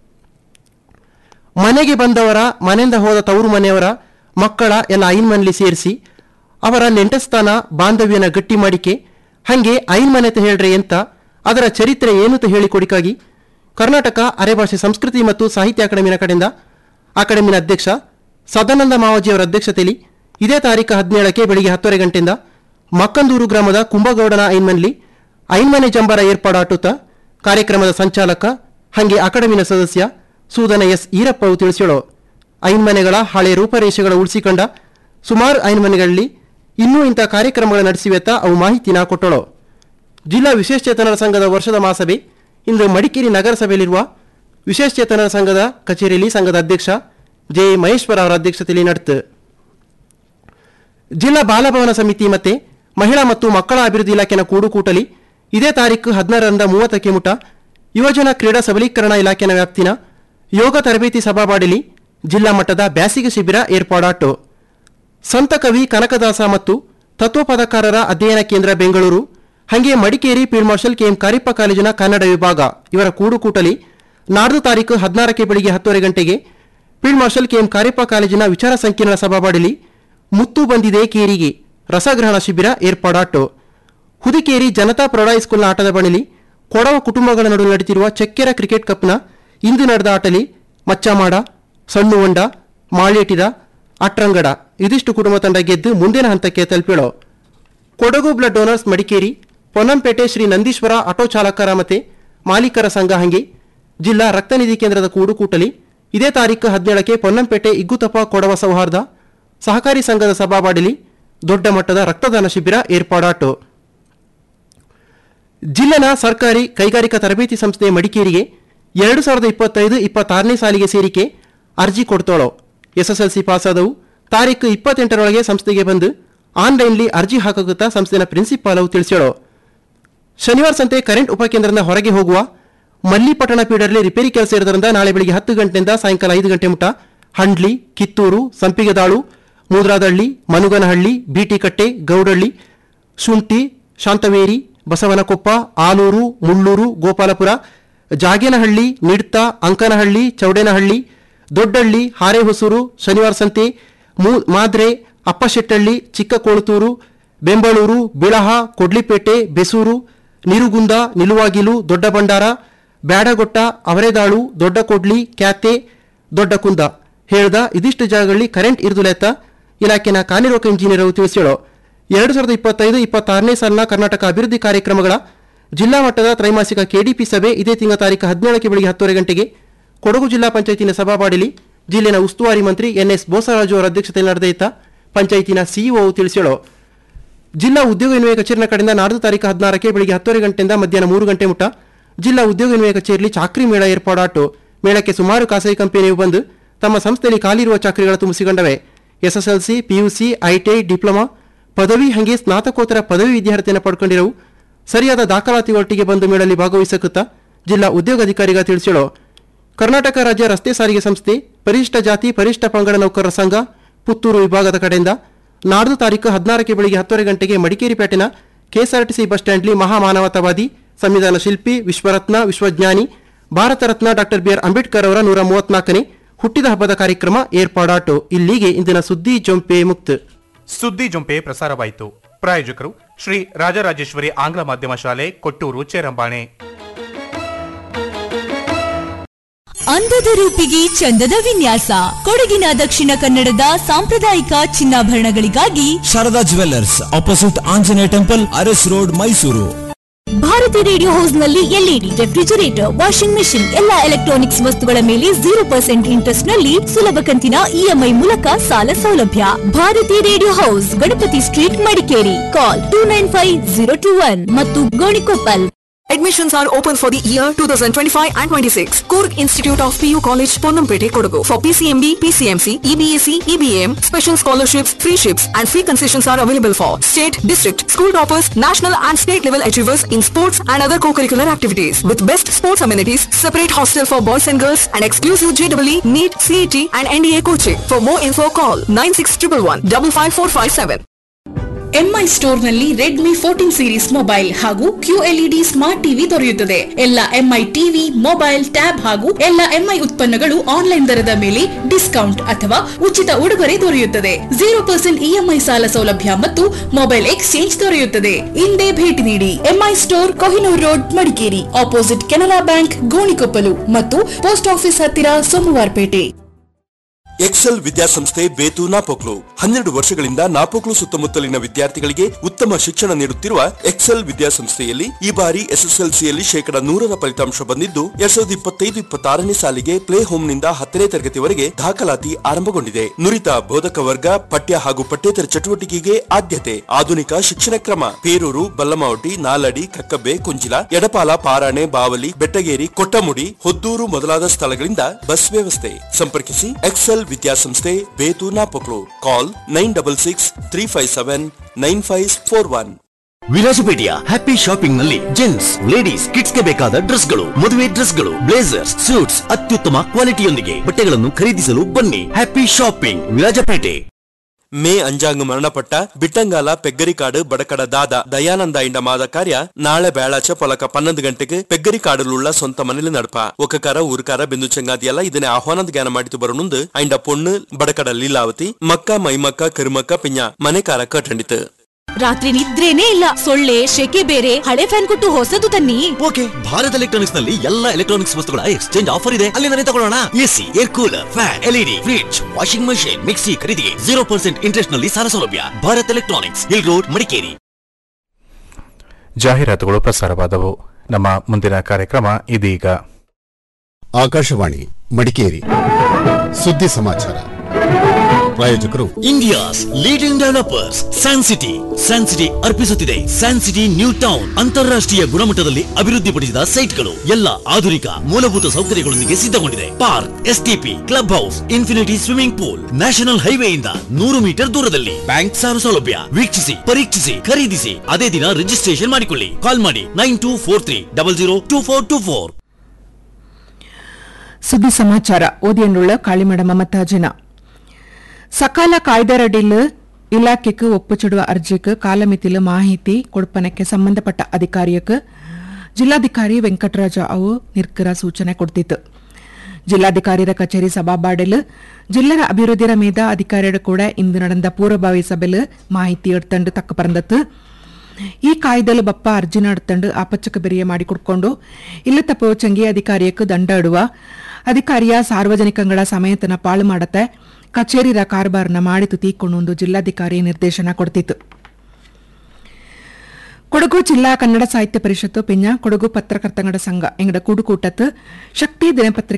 ಮನೆಗೆ ಬಂದವರ ಮನೆಯಿಂದ ಹೋದ ತವರು ಮನೆಯವರ ಮಕ್ಕಳ ಎಲ್ಲ ಐನ್ ಮನೆಯಲ್ಲಿ ಸೇರಿಸಿ ಅವರ ನೆಂಟಸ್ಥಾನ ಬಾಂಧವ್ಯನ ಗಟ್ಟಿ ಮಾಡಿಕೆ ಹಂಗೆ ಐನ್ ಮನೆ ಅಂತ ಹೇಳ್ರೆ ಎಂತ ಅದರ ಚರಿತ್ರೆ ಏನು ಅಂತ ಹೇಳಿಕೊಡಿಕಾಗಿ ಕರ್ನಾಟಕ ಅರೆಭಾಷೆ ಸಂಸ್ಕೃತಿ ಮತ್ತು ಸಾಹಿತ್ಯ ಅಕಾಡೆಮಿನ ಕಡೆಯಿಂದ ಅಕಾಡೆಮಿನ ಅಧ್ಯಕ್ಷ ಸದಾನಂದ ಮಾವಜಿಯವರ ಅಧ್ಯಕ್ಷತೆಯಲ್ಲಿ ಇದೇ ತಾರೀಕು ಹದಿನೇಳಕ್ಕೆ ಬೆಳಿಗ್ಗೆ ಹತ್ತುವರೆ ಗಂಟೆಯಿಂದ ಮಕ್ಕಂದೂರು ಗ್ರಾಮದ ಕುಂಭಗೌಡನ ಐನ್ಮನ್ಲಿ ಐನ್ಮನೆ ಜಂಬರ ಏರ್ಪಾಡಾಟುತ್ತ ಕಾರ್ಯಕ್ರಮದ ಸಂಚಾಲಕ ಹಂಗೆ ಅಕಾಡೆಮಿನ ಸದಸ್ಯ ಸೂದನ ಎಸ್ ಈರಪ್ಪ ಅವು ತಿಳಿಸ್ಯಾಳು ಐನ್ಮನೆಗಳ ಹಳೆ ರೂಪರೇಷೆಗಳ ಉಳಿಸಿಕೊಂಡ ಸುಮಾರು ಐನ್ಮನೆಗಳಲ್ಲಿ ಇನ್ನೂ ಇಂಥ ಕಾರ್ಯಕ್ರಮಗಳ ನಡೆಸಿವೆತ್ತ ಅವು ಮಾಹಿತಿನ ಕೊಟ್ಟಳು ಜಿಲ್ಲಾ ವಿಶೇಷಚೇತನರ ಸಂಘದ ವರ್ಷದ ಮಹಾಸಭೆ ಇಂದು ಮಡಿಕೇರಿ ನಗರಸಭೆಯಲ್ಲಿರುವ ವಿಶೇಷಚೇತನರ ಸಂಘದ ಕಚೇರಿಯಲ್ಲಿ ಸಂಘದ ಅಧ್ಯಕ್ಷ ಜೆ ಮಹೇಶ್ವರ ಅವರ ಅಧ್ಯಕ್ಷತೆಯಲ್ಲಿ ನಡೆತು ಜಿಲ್ಲಾ ಬಾಲಭವನ ಸಮಿತಿ ಮತ್ತೆ ಮಹಿಳಾ ಮತ್ತು ಮಕ್ಕಳ ಅಭಿವೃದ್ಧಿ ಇಲಾಖೆನ ಕೂಡುಕೂಟಲಿ ಇದೇ ತಾರೀಕು ಹದಿನಾರರಿಂದ ಮೂವತ್ತಕ್ಕೆ ಮುಟ ಯುವಜನ ಕ್ರೀಡಾ ಸಬಲೀಕರಣ ಇಲಾಖೆನ ವ್ಯಾಪ್ತಿನ ಯೋಗ ತರಬೇತಿ ಸಭಾಬಾಡಿಲಿ ಜಿಲ್ಲಾ ಮಟ್ಟದ ಬ್ಯಾಸಿಗೆ ಶಿಬಿರ ಏರ್ಪಾಡಾಟು ಸಂತ ಕವಿ ಕನಕದಾಸ ಮತ್ತು ತತ್ವಪದಕಾರರ ಅಧ್ಯಯನ ಕೇಂದ್ರ ಬೆಂಗಳೂರು ಹಾಗೆ Madikeri field marshal KM Kariappa ಕಾಲೇಜಿನ ಕನ್ನಡ ವಿಭಾಗ ಇವರ ಕೂಡುಕೂಟಲಿ ನಾಡ್ದು ತಾರೀಕು ಹದಿನಾರಕ್ಕೆ ಬೆಳಿಗ್ಗೆ ಹತ್ತುವರೆ ಗಂಟೆಗೆ ಫೀಲ್ಡ್ ಮಾರ್ಷಲ್ ಕೆಎಂ ಕಾರಿಪ್ಪ ಕಾಲೇಜಿನ ವಿಚಾರ ಸಂಕಿರಣ ಸಭಾಬಾಡಿಲಿ ಮುತ್ತು ಬಂದಿದೆ ಕೇರಿಗೆ ರಸಗ್ರಹಣ ಶಿಬಿರ ಏರ್ಪಾಡಾಟು ಹುದಿಕೇರಿ ಜನತಾ ಪ್ರೌಢ ಹೈಸ್ಕೂಲ್ನ ಆಟದ ಬಣಿಲಿ ಕೊಡವ ಕುಟುಂಬಗಳ ನಡುವೆ ನಡೆಯುತ್ತಿರುವ ಚೆಕ್ಕೆರ ಕ್ರಿಕೆಟ್ ಕಪ್ನ ಇಂದು ನಡೆದ ಆಟಲಿ ಮಚ್ಚಮಾಡ ಸಣ್ಣುವಂಡ ಮಾಳೇಟಿದ ಅಟ್ರಂಗಡ ಇದಿಷ್ಟು ಕುಟುಂಬ ತಂಡ ಗೆದ್ದು ಮುಂದಿನ ಹಂತಕ್ಕೆ ತಲುಪಿಳೋ Kodagu blood donors Madikeri Ponnampet Shri Nandishwara auto ಚಾಲಕರ ಮತ್ತೆ ಮಾಲೀಕರ ಸಂಘ ಹಂಗೆ ಜಿಲ್ಲಾ ರಕ್ತನಿಧಿ ಕೇಂದ್ರದ ಕೂಡುಕೂಟಲಿ ಇದೇ ತಾರೀಕು ಹದಿನೇಳಕ್ಕೆ ಪೊನ್ನಂಪೇಟೆ ಇಗ್ಗುತಪ್ಪ ಕೊಡವ ಸೌಹಾರ್ದ ಸಹಕಾರಿ ಸಂಘದ ಸಭಾಬಾಡಿಲಿ ದೊಡ್ಡ ಮಟ್ಟದ ರಕ್ತದಾನ ಶಿಬಿರ ಏರ್ಪಾಡಾಟು ಜಿಲ್ಲೆನ ಸರ್ಕಾರಿ ಕೈಗಾರಿಕಾ ತರಬೇತಿ ಸಂಸ್ಥೆ ಮಡಿಕೇರಿಗೆ ಎರಡು ಸಾವಿರದ ಇಪ್ಪತ್ತೈದು ಇಪ್ಪತ್ತಾರನೇ ಸಾಲಿಗೆ ಸೇರಿಕೆ ಅರ್ಜಿ ಕೊಡ್ತಾಳೋ ಎಸ್ಎಸ್ಎಲ್ಸಿ ಪಾಸಾದವು ತಾರೀಕು ಇಪ್ಪತ್ತೆಂಟರೊಳಗೆ ಸಂಸ್ಥೆಗೆ ಬಂದು ಆನ್ಲೈನ್ಲಿ ಅರ್ಜಿ ಹಾಕುತ್ತಾ ಸಂಸ್ಥೆನ ಪ್ರಿನ್ಸಿಪಾಲ್ ಅವು ತಿಳಿಸ್ಯಾಳೋ ಶನಿವಾರ ಸಂತೆ ಕರೆಂಟ್ ಉಪಕೇಂದ್ರದಿಂದ ಹೊರಗೆ ಹೋಗುವ ಮಲ್ಲಿಪಟ್ಟಣ ಪೀಡರ್ಲಿ ರಿಪೇರಿ ಕೆಲಸ ಇರೋದ್ರಿಂದ ನಾಳೆ ಬೆಳಿಗ್ಗೆ ಹತ್ತು ಗಂಟೆಯಿಂದ ಸಾಯಂಕಾಲ ಐದು ಗಂಟೆ ಮುಟ ಹಂಡ್ಲಿ ಕಿತ್ತೂರು ಸಂಪಿಗೆದಾಳು ಮೂದ್ರಾದಹಳ್ಳಿ ಮನುಗನಹಳ್ಳಿ ಬೀಟಿಕಟ್ಟೆ ಗೌಡಹಳ್ಳಿ ಶುಂಠಿ ಶಾಂತವೇರಿ ಬಸವನಕೊಪ್ಪ ಆಲೂರು ಮುಳ್ಳೂರು ಗೋಪಾಲಪುರ ಜಾಗೇನಹಳ್ಳಿ ನಿಡ್ತ ಅಂಕನಹಳ್ಳಿ ಚೌಡೇನಹಳ್ಳಿ ದೊಡ್ಡಹಳ್ಳಿ ಹಾರೆಹೊಸೂರು ಶನಿವಾರ ಸಂತೆ ಮೂ- ಮಾದ್ರೆ ಅಪ್ಪಶೆಟ್ಟಹಳ್ಳಿ ಚಿಕ್ಕಕೋಳತೂರು ಬೆಂಬಳೂರು ಬಿಳಹ ಕೊಡ್ಲಿಪೇಟೆ ಬೆಸೂರು ನೀರುಗುಂದ ನಿಲುವಾಗಿಲು ದೊಡ್ಡ ಭಂಡಾರ ಬ್ಯಾಡಗೊಟ್ಟ ಅವರೆದಾಳು ದೊಡ್ಡ ಕೊಡ್ಲಿ ಕ್ಯಾತೆ ದೊಡ್ಡ ಕುಂದ ಹೇಳ್ದ ಇದಿಷ್ಟು ಜಾಗಗಳಲ್ಲಿ ಕರೆಂಟ್ ಇರುದುಲೆತ್ತ ಇಲಾಖೆನ ಕಾರ್ಯನಿರ್ವಾಹಕ ಇಂಜಿನಿಯರ್ ಅವರು ತಿಳಿಸಿಳು ಎರಡು ಸಾವಿರದ ಇಪ್ಪತ್ತೈದು ಇಪ್ಪತ್ತಾರನೇ ಸಾಲಿನ ಕರ್ನಾಟಕ ಅಭಿವೃದ್ಧಿ ಕಾರ್ಯಕ್ರಮಗಳ ಜಿಲ್ಲಾ ಮಟ್ಟದ ತ್ರೈಮಾಸಿಕ ಕೆಡಿಪಿ ಸಭೆ ಇದೇ ತಿಂಗಳ ತಾರೀಕು ಹದಿನೇಳಕ್ಕೆ ಬೆಳಗ್ಗೆ ಹತ್ತುವರೆ ಗಂಟೆಗೆ ಕೊಡಗು ಜಿಲ್ಲಾ ಪಂಚಾಯತಿನ ಸಭಾವಾಡಿಲಿ ಜಿಲ್ಲೆನ ಉಸ್ತುವಾರಿ ಮಂತ್ರಿ ಎನ್ಎಸ್ ಬೋಸರಾಜು ಅವರ ಅಧ್ಯಕ್ಷತೆಯಲ್ಲಿ ನಡೆದಿದ್ದ ಪಂಚಾಯತಿನ ಸಿಇಒ ತಿಳಿಸಿಳು ಜಿಲ್ಲಾ ಉದ್ಯೋಗ ವಿನಿಮಯ ಕಚೇರಿನ ಕಡೆಯಿಂದ ನಾಡ್ದು ತಾರೀಕು ಹದಿನಾರಕ್ಕೆ ಬೆಳಿಗ್ಗೆ ಹತ್ತುವರೆ ಗಂಟೆಯಿಂದ ಮಧ್ಯಾಹ್ನ ಮೂರು ಗಂಟೆ ಮುಟ ಜಿಲ್ಲಾ ಉದ್ಯೋಗ ವಿನಿಮಯ ಕಚೇರಿಯಲ್ಲಿ ಚಾಕ್ರಿ ಮೇಳ ಏರ್ಪಾಡಾಟು ಮೇಳಕ್ಕೆ ಸುಮಾರು ಖಾಸಗಿ ಕಂಪನಿಯು ಬಂದು ತಮ್ಮ ಸಂಸ್ಥೆಯಲ್ಲಿ ಖಾಲಿರುವ ಚಾಕರಿಗಳ ತುಂಬಿಸಿಕೊಂಡವೆ ಎಸ್ಎಸ್ಎಲ್ಸಿ ಪಿಯುಸಿ ಐಟಿಐ ಡಿಪ್ಲೊಮಾ ಪದವಿ ಹಂಗೆ ಸ್ನಾತಕೋತ್ತರ ಪದವಿ ವಿದ್ಯಾರ್ಥಿಯನ್ನು ಪಡ್ಕೊಂಡಿರವು ಸರಿಯಾದ ದಾಖಲಾತಿ ಒಟ್ಟಿಗೆ ಬಂದು ಮೇಳಲ್ಲಿ ಭಾಗವಹಿಸಕುತ್ತಾ ಜಿಲ್ಲಾ ಉದ್ಯೋಗಾಧಿಕಾರಿಗ ತಿಳಿಸಿಳು ಕರ್ನಾಟಕ ರಾಜ್ಯ ರಸ್ತೆ ಸಾರಿಗೆ ಸಂಸ್ಥೆ ಪರಿಶಿಷ್ಟ ಜಾತಿ ಪರಿಶಿಷ್ಟ ಪಂಗಡ ನೌಕರರ ಸಂಘ ಪುತ್ತೂರು ವಿಭಾಗದ ಕಡೆಯಿಂದ ನಾಡ್ದು ತಾರೀಕು ಹದಿನಾರಕ್ಕೆ ಬೆಳಿಗ್ಗೆ ಹತ್ತುವರೆ ಗಂಟೆಗೆ ಮಡಿಕೇರಿ ಪೇಟೆನ ಕೆಎಸ್ಆರ್ಟಿಸಿ ಬಸ್ ಸ್ಟ್ಯಾಂಡ್ಲಿ ಮಹಾಮಾನವತಾವಾದಿ ಸಂವಿಧಾನ ಶಿಲ್ಪಿ ವಿಶ್ವರತ್ನ ವಿಶ್ವಜ್ಞಾನಿ ಭಾರತ ರತ್ನ ಡಾಕ್ಟರ್ ಬಿಆರ್ ಅಂಬೇಡ್ಕರ್ ಅವರ ನೂರ ಮೂವತ್ನಾಲ್ಕನೇ ಹುಟ್ಟಿದ ಹಬ್ಬದ ಕಾರ್ಯಕ್ರಮ ಏರ್ಪಾಡಾಟು ಇಲ್ಲಿಗೆ ಇಂದಿನ ಸುದ್ದಿ ಜೊಂಪೆ ಮುಕ್ತ ಸುದ್ದಿ ಜೊಂಪೆ ಪ್ರಸಾರವಾಯಿತು ಪ್ರಾಯೋಜಕರು ಶ್ರೀ ರಾಜರಾಜೇಶ್ವರಿ ಆಂಗ್ಲ ಮಾಧ್ಯಮ ಶಾಲೆ ಕೊಟ್ಟೂರು ಚೇರಂಬಾಣೆ ಅಂದದ ರೂಪಿಗೆ ಚಂದದ ವಿನ್ಯಾಸ ಕೊಡಗಿನ ದಕ್ಷಿಣ ಕನ್ನಡದ ಸಾಂಪ್ರದಾಯಿಕ ಚಿನ್ನಾಭರಣಗಳಿಗಾಗಿ Sharada jewellers opposite Anjaneya temple Aras road Mysuru Bharati radio house ನಲ್ಲಿ ಎಲ್ಇಡಿ ರೆಫ್ರಿಜರೇಟರ್ ವಾಷಿಂಗ್ ಮೆಷಿನ್ ಎಲ್ಲಾ ಎಲೆಕ್ಟ್ರಾನಿಕ್ಸ್ ವಸ್ತುಗಳ ಮೇಲೆ ಜೀರೋ ಪರ್ಸೆಂಟ್ ಇಂಟ್ರೆಸ್ಟ್ ನಲ್ಲಿ ಸುಲಭ ಕಂತಿನ ಇಎಂಐ ಮೂಲಕ ಸಾಲ ಸೌಲಭ್ಯ Bharati radio house Ganapati street Madikeri call two nine five zero two one ಮತ್ತು Gonikoppal Admissions are open for the year 2025 and 26. Kurg Institute of PU College, Ponnampete, Kodagu. For PCMB, PCMC, EBAC, EBAM, special scholarships, free ships, and free concessions are available for state, district, school toppers, national and state level achievers in sports and other co-curricular activities. With best sports amenities, separate hostel for boys and girls, and exclusive JEE, NEET, CET, and NDA coaching. For more info, call 96111 55457. MI store ನಲ್ಲಿ Redmi fourteen series mobile ಹಾಗೂ QLED smart TV ದೊರೆಯುತ್ತದೆ ಎಲ್ಲ MI TV mobile tab ಹಾಗೂ ಎಲ್ಲ MI ಉತ್ಪನ್ನಗಳು online ದರದ ಮೇಲೆ discount ಅಥವಾ ಉಚಿತ ಉಡುಗೊರೆ ದೊರೆಯುತ್ತದೆ ಜೀರೋ ಪರ್ಸೆಂಟ್ ಇಎಂಐ ಸಾಲ ಸೌಲಭ್ಯ ಮತ್ತು ಮೊಬೈಲ್ ಎಕ್ಸ್ಚೇಂಜ್ ದೊರೆಯುತ್ತದೆ ಹಿಂದೆ ಭೇಟಿ ನೀಡಿ MI store Kohinoor road Madikeri opposite Canara bank Gonikoppal ಮತ್ತು ಪೋಸ್ಟ್ ಆಫೀಸ್ ಹತ್ತಿರ ಸೋಮವಾರಪೇಟೆ ಎಕ್ಸೆಲ್ ವಿದ್ಯಾಸಂಸ್ಥೆ ಬೇತು ನಾಪೋಕ್ಲು ಹನ್ನೆರಡು ವರ್ಷಗಳಿಂದ ನಾಪೋಕ್ಲು ಸುತ್ತಮುತ್ತಲಿನ ವಿದ್ಯಾರ್ಥಿಗಳಿಗೆ ಉತ್ತಮ ಶಿಕ್ಷಣ ನೀಡುತ್ತಿರುವ ಎಕ್ಸೆಲ್ ವಿದ್ಯಾಸಂಸ್ಥೆಯಲ್ಲಿ ಈ ಬಾರಿ ಎಸ್ಎಸ್ಎಲ್ಸಿಯಲ್ಲಿ ಶೇಕಡ ನೂರರ ಫಲಿತಾಂಶ ಬಂದಿದ್ದು ಎರಡ್ ಸಾವಿರದ ಇಪ್ಪತ್ತೈದು ಇಪ್ಪತ್ತಾರನೇ ಸಾಲಿಗೆ ಪ್ಲೇ ಹೋಮ್ನಿಂದ ಹತ್ತನೇ ತರಗತಿವರೆಗೆ ದಾಖಲಾತಿ ಆರಂಭಗೊಂಡಿದೆ ನುರಿತ ಬೋಧಕ ವರ್ಗ ಪಠ್ಯ ಹಾಗೂ ಪಠ್ಯೇತರ ಚಟುವಟಿಕೆಗೆ ಆದ್ಯತೆ ಆಧುನಿಕ ಶಿಕ್ಷಣ ಕ್ರಮ ಪೇರೂರು ಬಲ್ಲಮಾವಟಿ ನಾಲಡಿ ಕಕ್ಕಬ್ಬೆ ಕುಂಜಿಲ ಎಡಪಾಲ ಪಾರಾಣೆ ಬಾವಲಿ ಬೆಟ್ಟಗೇರಿ ಕೊಟ್ಟಮುಡಿ ಹೊದ್ದೂರು ಮೊದಲಾದ ಸ್ಥಳಗಳಿಂದ ಬಸ್ ವ್ಯವಸ್ಥೆ ಸಂಪರ್ಕಿಸಿ ಎಕ್ಸೆಲ್ ವಿದ್ಯಾಸಂಸ್ಥೆ Bethu Napoklu call nine double six three five seven nine five four one ವಿಲಾಸಪೇಟೆಯ ಹ್ಯಾಪಿ ಶಾಪಿಂಗ್ ನಲ್ಲಿ ಜೆಂಟ್ಸ್ ಲೇಡೀಸ್ ಕಿಡ್ಸ್ ಗೆ ಬೇಕಾದ ಡ್ರೆಸ್ಗಳು ಮದುವೆ ಡ್ರೆಸ್ಗಳು ಬ್ಲೇಸರ್ಸ್ ಸೂಟ್ಸ್ ಅತ್ಯುತ್ತಮ ಕ್ವಾಲಿಟಿಯೊಂದಿಗೆ ಬಟ್ಟೆಗಳನ್ನು ಖರೀದಿಸಲು ಬನ್ನಿ ಹ್ಯಾಪಿ ಶಾಪಿಂಗ್ ವಿರಾಜಪೇಟೆ ಮೇ ಅಂಜಾಂಗ್ ಮರಣಪಟ್ಟ ಬಿಟ್ಟಂಗಾಲ ಪೆಗ್ಗರಿಕಾಡು ಬಡಕಡ ದಾದ ದಯಾನಂದ ಇಂಡ ಮಾದ ಕಾರ್ಯ ನಾಳೆ ಬೇಳಾಚ ಪೊಲಕ ಪನ್ನೊಂದು ಗಂಟೆಗೆ ಪೆಗ್ಗರಿಕಾಡುലുള്ള ಸೊಂತ ಮನೇಲಿ ನಡಪ ಒಕ್ಕಕಾರ ಊರ್ಕಾರ ಬಿಂದು ಚಂಗಾದಿಯಲ್ಲ ಇದನ್ನೇ ಆಹ್ವಾನದ ಜ್ಞಾನ ಮಾಡಿತು ಬರನುಂದು ಐಂಡ ಪೊಣ್ಣು ಬಡಕಡ ಲೀಲಾವತಿ ಮಕ್ಕ ಮೈಮಕ್ಕ ಕರುಮಕ್ಕ ಪಿಂಜ ಮನೆಕಾರ ಕಟ್ಟಂಡಿತು ರಾತ್ರಿ ನಿದ್ರೇನೇ ಇಲ್ಲ ಸೊಳ್ಳೆ ಶೆಕೆ ಬೇರೆ ಹಳೆ ಫ್ಯಾನ್ ಕೊಟ್ಟು ಹೊಸದು ತನ್ನಿ ಓಕೆ ಭಾರತ್ ಎಲೆಕ್ಟ್ರಾನಿಕ್ಸ್ ನಲ್ಲಿ ಎಲ್ಲ ಎಲೆಕ್ಟ್ರಾನಿಕ್ಸ್ ವಸ್ತುಗಳ ಎಕ್ಸ್ಚೇಂಜ್ ಆಫರ್ ಇದೆ ಅಲ್ಲಿಂದಲೇ ತಗೊಳ್ಳೋಣ AC air cooler fan LED fridge washing machine mixie ಖರೀದಿಗೆ ಜೀರೋ ಪರ್ಸೆಂಟ್ ಇಂಟ್ರೆಸ್ಟ್ ನಲ್ಲಿ ಸಾಲ ಸೌಲಭ್ಯ Bharat electronics hill road Madikeri ಜಾಹೀರಾತುಗಳು ಪ್ರಸಾರವಾದವು ನಮ್ಮ ಮುಂದಿನ ಕಾರ್ಯಕ್ರಮ ಇದೀಗ ಆಕಾಶವಾಣಿ ಮಡಿಕೇರಿ ಸುದ್ದಿ ಸಮಾಚಾರ ಪ್ರಾಯೋಜಕರು India's leading developers San City San City ಅರ್ಪಿಸುತ್ತಿದೆ ಸ್ಯಾನ್ ಸಿಟಿ ನ್ಯೂ ಟೌನ್ ಅಂತಾರಾಷ್ಟ್ರೀಯ ಗುಣಮಟ್ಟದಲ್ಲಿ ಅಭಿವೃದ್ಧಿಪಡಿಸಿದ ಸೈಟ್ಗಳು ಎಲ್ಲ ಆಧುನಿಕ ಮೂಲಭೂತ ಸೌಕರ್ಯಗಳೊಂದಿಗೆ ಸಿದ್ಧಗೊಂಡಿದೆ park STP club house infinity swimming pool national ಹೈವೇಯಿಂದ ನೂರು ಮೀಟರ್ ದೂರದಲ್ಲಿ ಬ್ಯಾಂಕ್ ಸಾಲ ಸೌಲಭ್ಯ ವೀಕ್ಷಿಸಿ ಪರೀಕ್ಷಿಸಿ ಖರೀದಿಸಿ ಅದೇ ದಿನ ರಿಜಿಸ್ಟ್ರೇಷನ್ ಮಾಡಿಕೊಳ್ಳಿ ಕಾಲ್ ಮಾಡಿ nine two four three double zero two four two four ಸುದ್ದಿ ಸಮಾಚಾರ ஓதியனுள்ள காளிமட மமதாஜினா ಸಕಾಲ ಕಾಯ್ದೆರಡಿಲ್ ಇಲಾಖೆக்கு ಒಪ್ಪುಚಿಡುವ ಅರ್ಜಿக்கு ಕಾಲಮಿತಿಲು ಮಾಹಿತಿ ಕೊಡ್ಪನಕ್ಕೆ ಸಂಬಂಧಪಟ್ಟ ಅಧಿಕಾರಿಯಕ್ಕೆ ಜಿಲ್ಲಾಧಿಕಾರಿ ವೆಂಕಟರಾಜ ಅವು ನಿರ್ಕರ ಸೂಚನೆ ಕೊಡ್ತಿತ್ತು ಜಿಲ್ಲಾಧಿಕಾರಿಯ ಕಚೇರಿ ಸಭಾಬಾಡೆಲ್ ಜಿಲ್ಲರ ಅಭಿವೃದ್ಧಿರ ಮೀದ ಅಧಿಕಾರಿಗಳ ಕೂಡ ಇಂದು ನಡೆದ ಪೂರ್ವಭಾವಿ ಸಭೆಲ್ ಮಾಹಿತಿ ಎಡ್ತಂಡು ತಕ್ಕ ಪರಂದತ್ತು ಈ ಕಾಯ್ದೆಲ್ ಬಪ್ಪ ಅರ್ಜಿನ ಎಡ್ತಂಡು ಆಪಚ್ಚಕ ಬೆರಿಯ ಮಾಡಿ ಕೊಡ್ಕೊಂಡು ಇಲ್ಲ ತಪ್ಪೋಚಂಗಿ ಅಧಿಕಾರಿಯಕ್ಕೆ ದಂಡ ಇಡುವ ಅಧಿಕಾರಿಯ ಸಾರ್ವಜನಿಕಗಳ ಸಮಯತನ ಪಾಳು ಮಾಡತ್ತೆ ಕಚೇರಿರ ಕಾರ್ಬಾರ್ನ ಮಾಡಿತು ತೀಕೊಂಡು ಜಿಲ್ಲಾಧಿಕಾರಿ ನಿರ್ದೇಶನ ಕೊಡ್ತಿತ್ತು ಕೊಡಗು ಜಿಲ್ಲಾ ಕನ್ನಡ ಸಾಹಿತ್ಯ ಪರಿಷತ್ತು ಪೆಂಜ ಕೊಡಗು ಪತ್ರಕರ್ತಂಗಡ ಸಂಘ ಎಂಗಡ ಕೂಡುಕೂಟತ್ತು ಶಕ್ತಿ ದಿನಪತ್ರಿಕೆ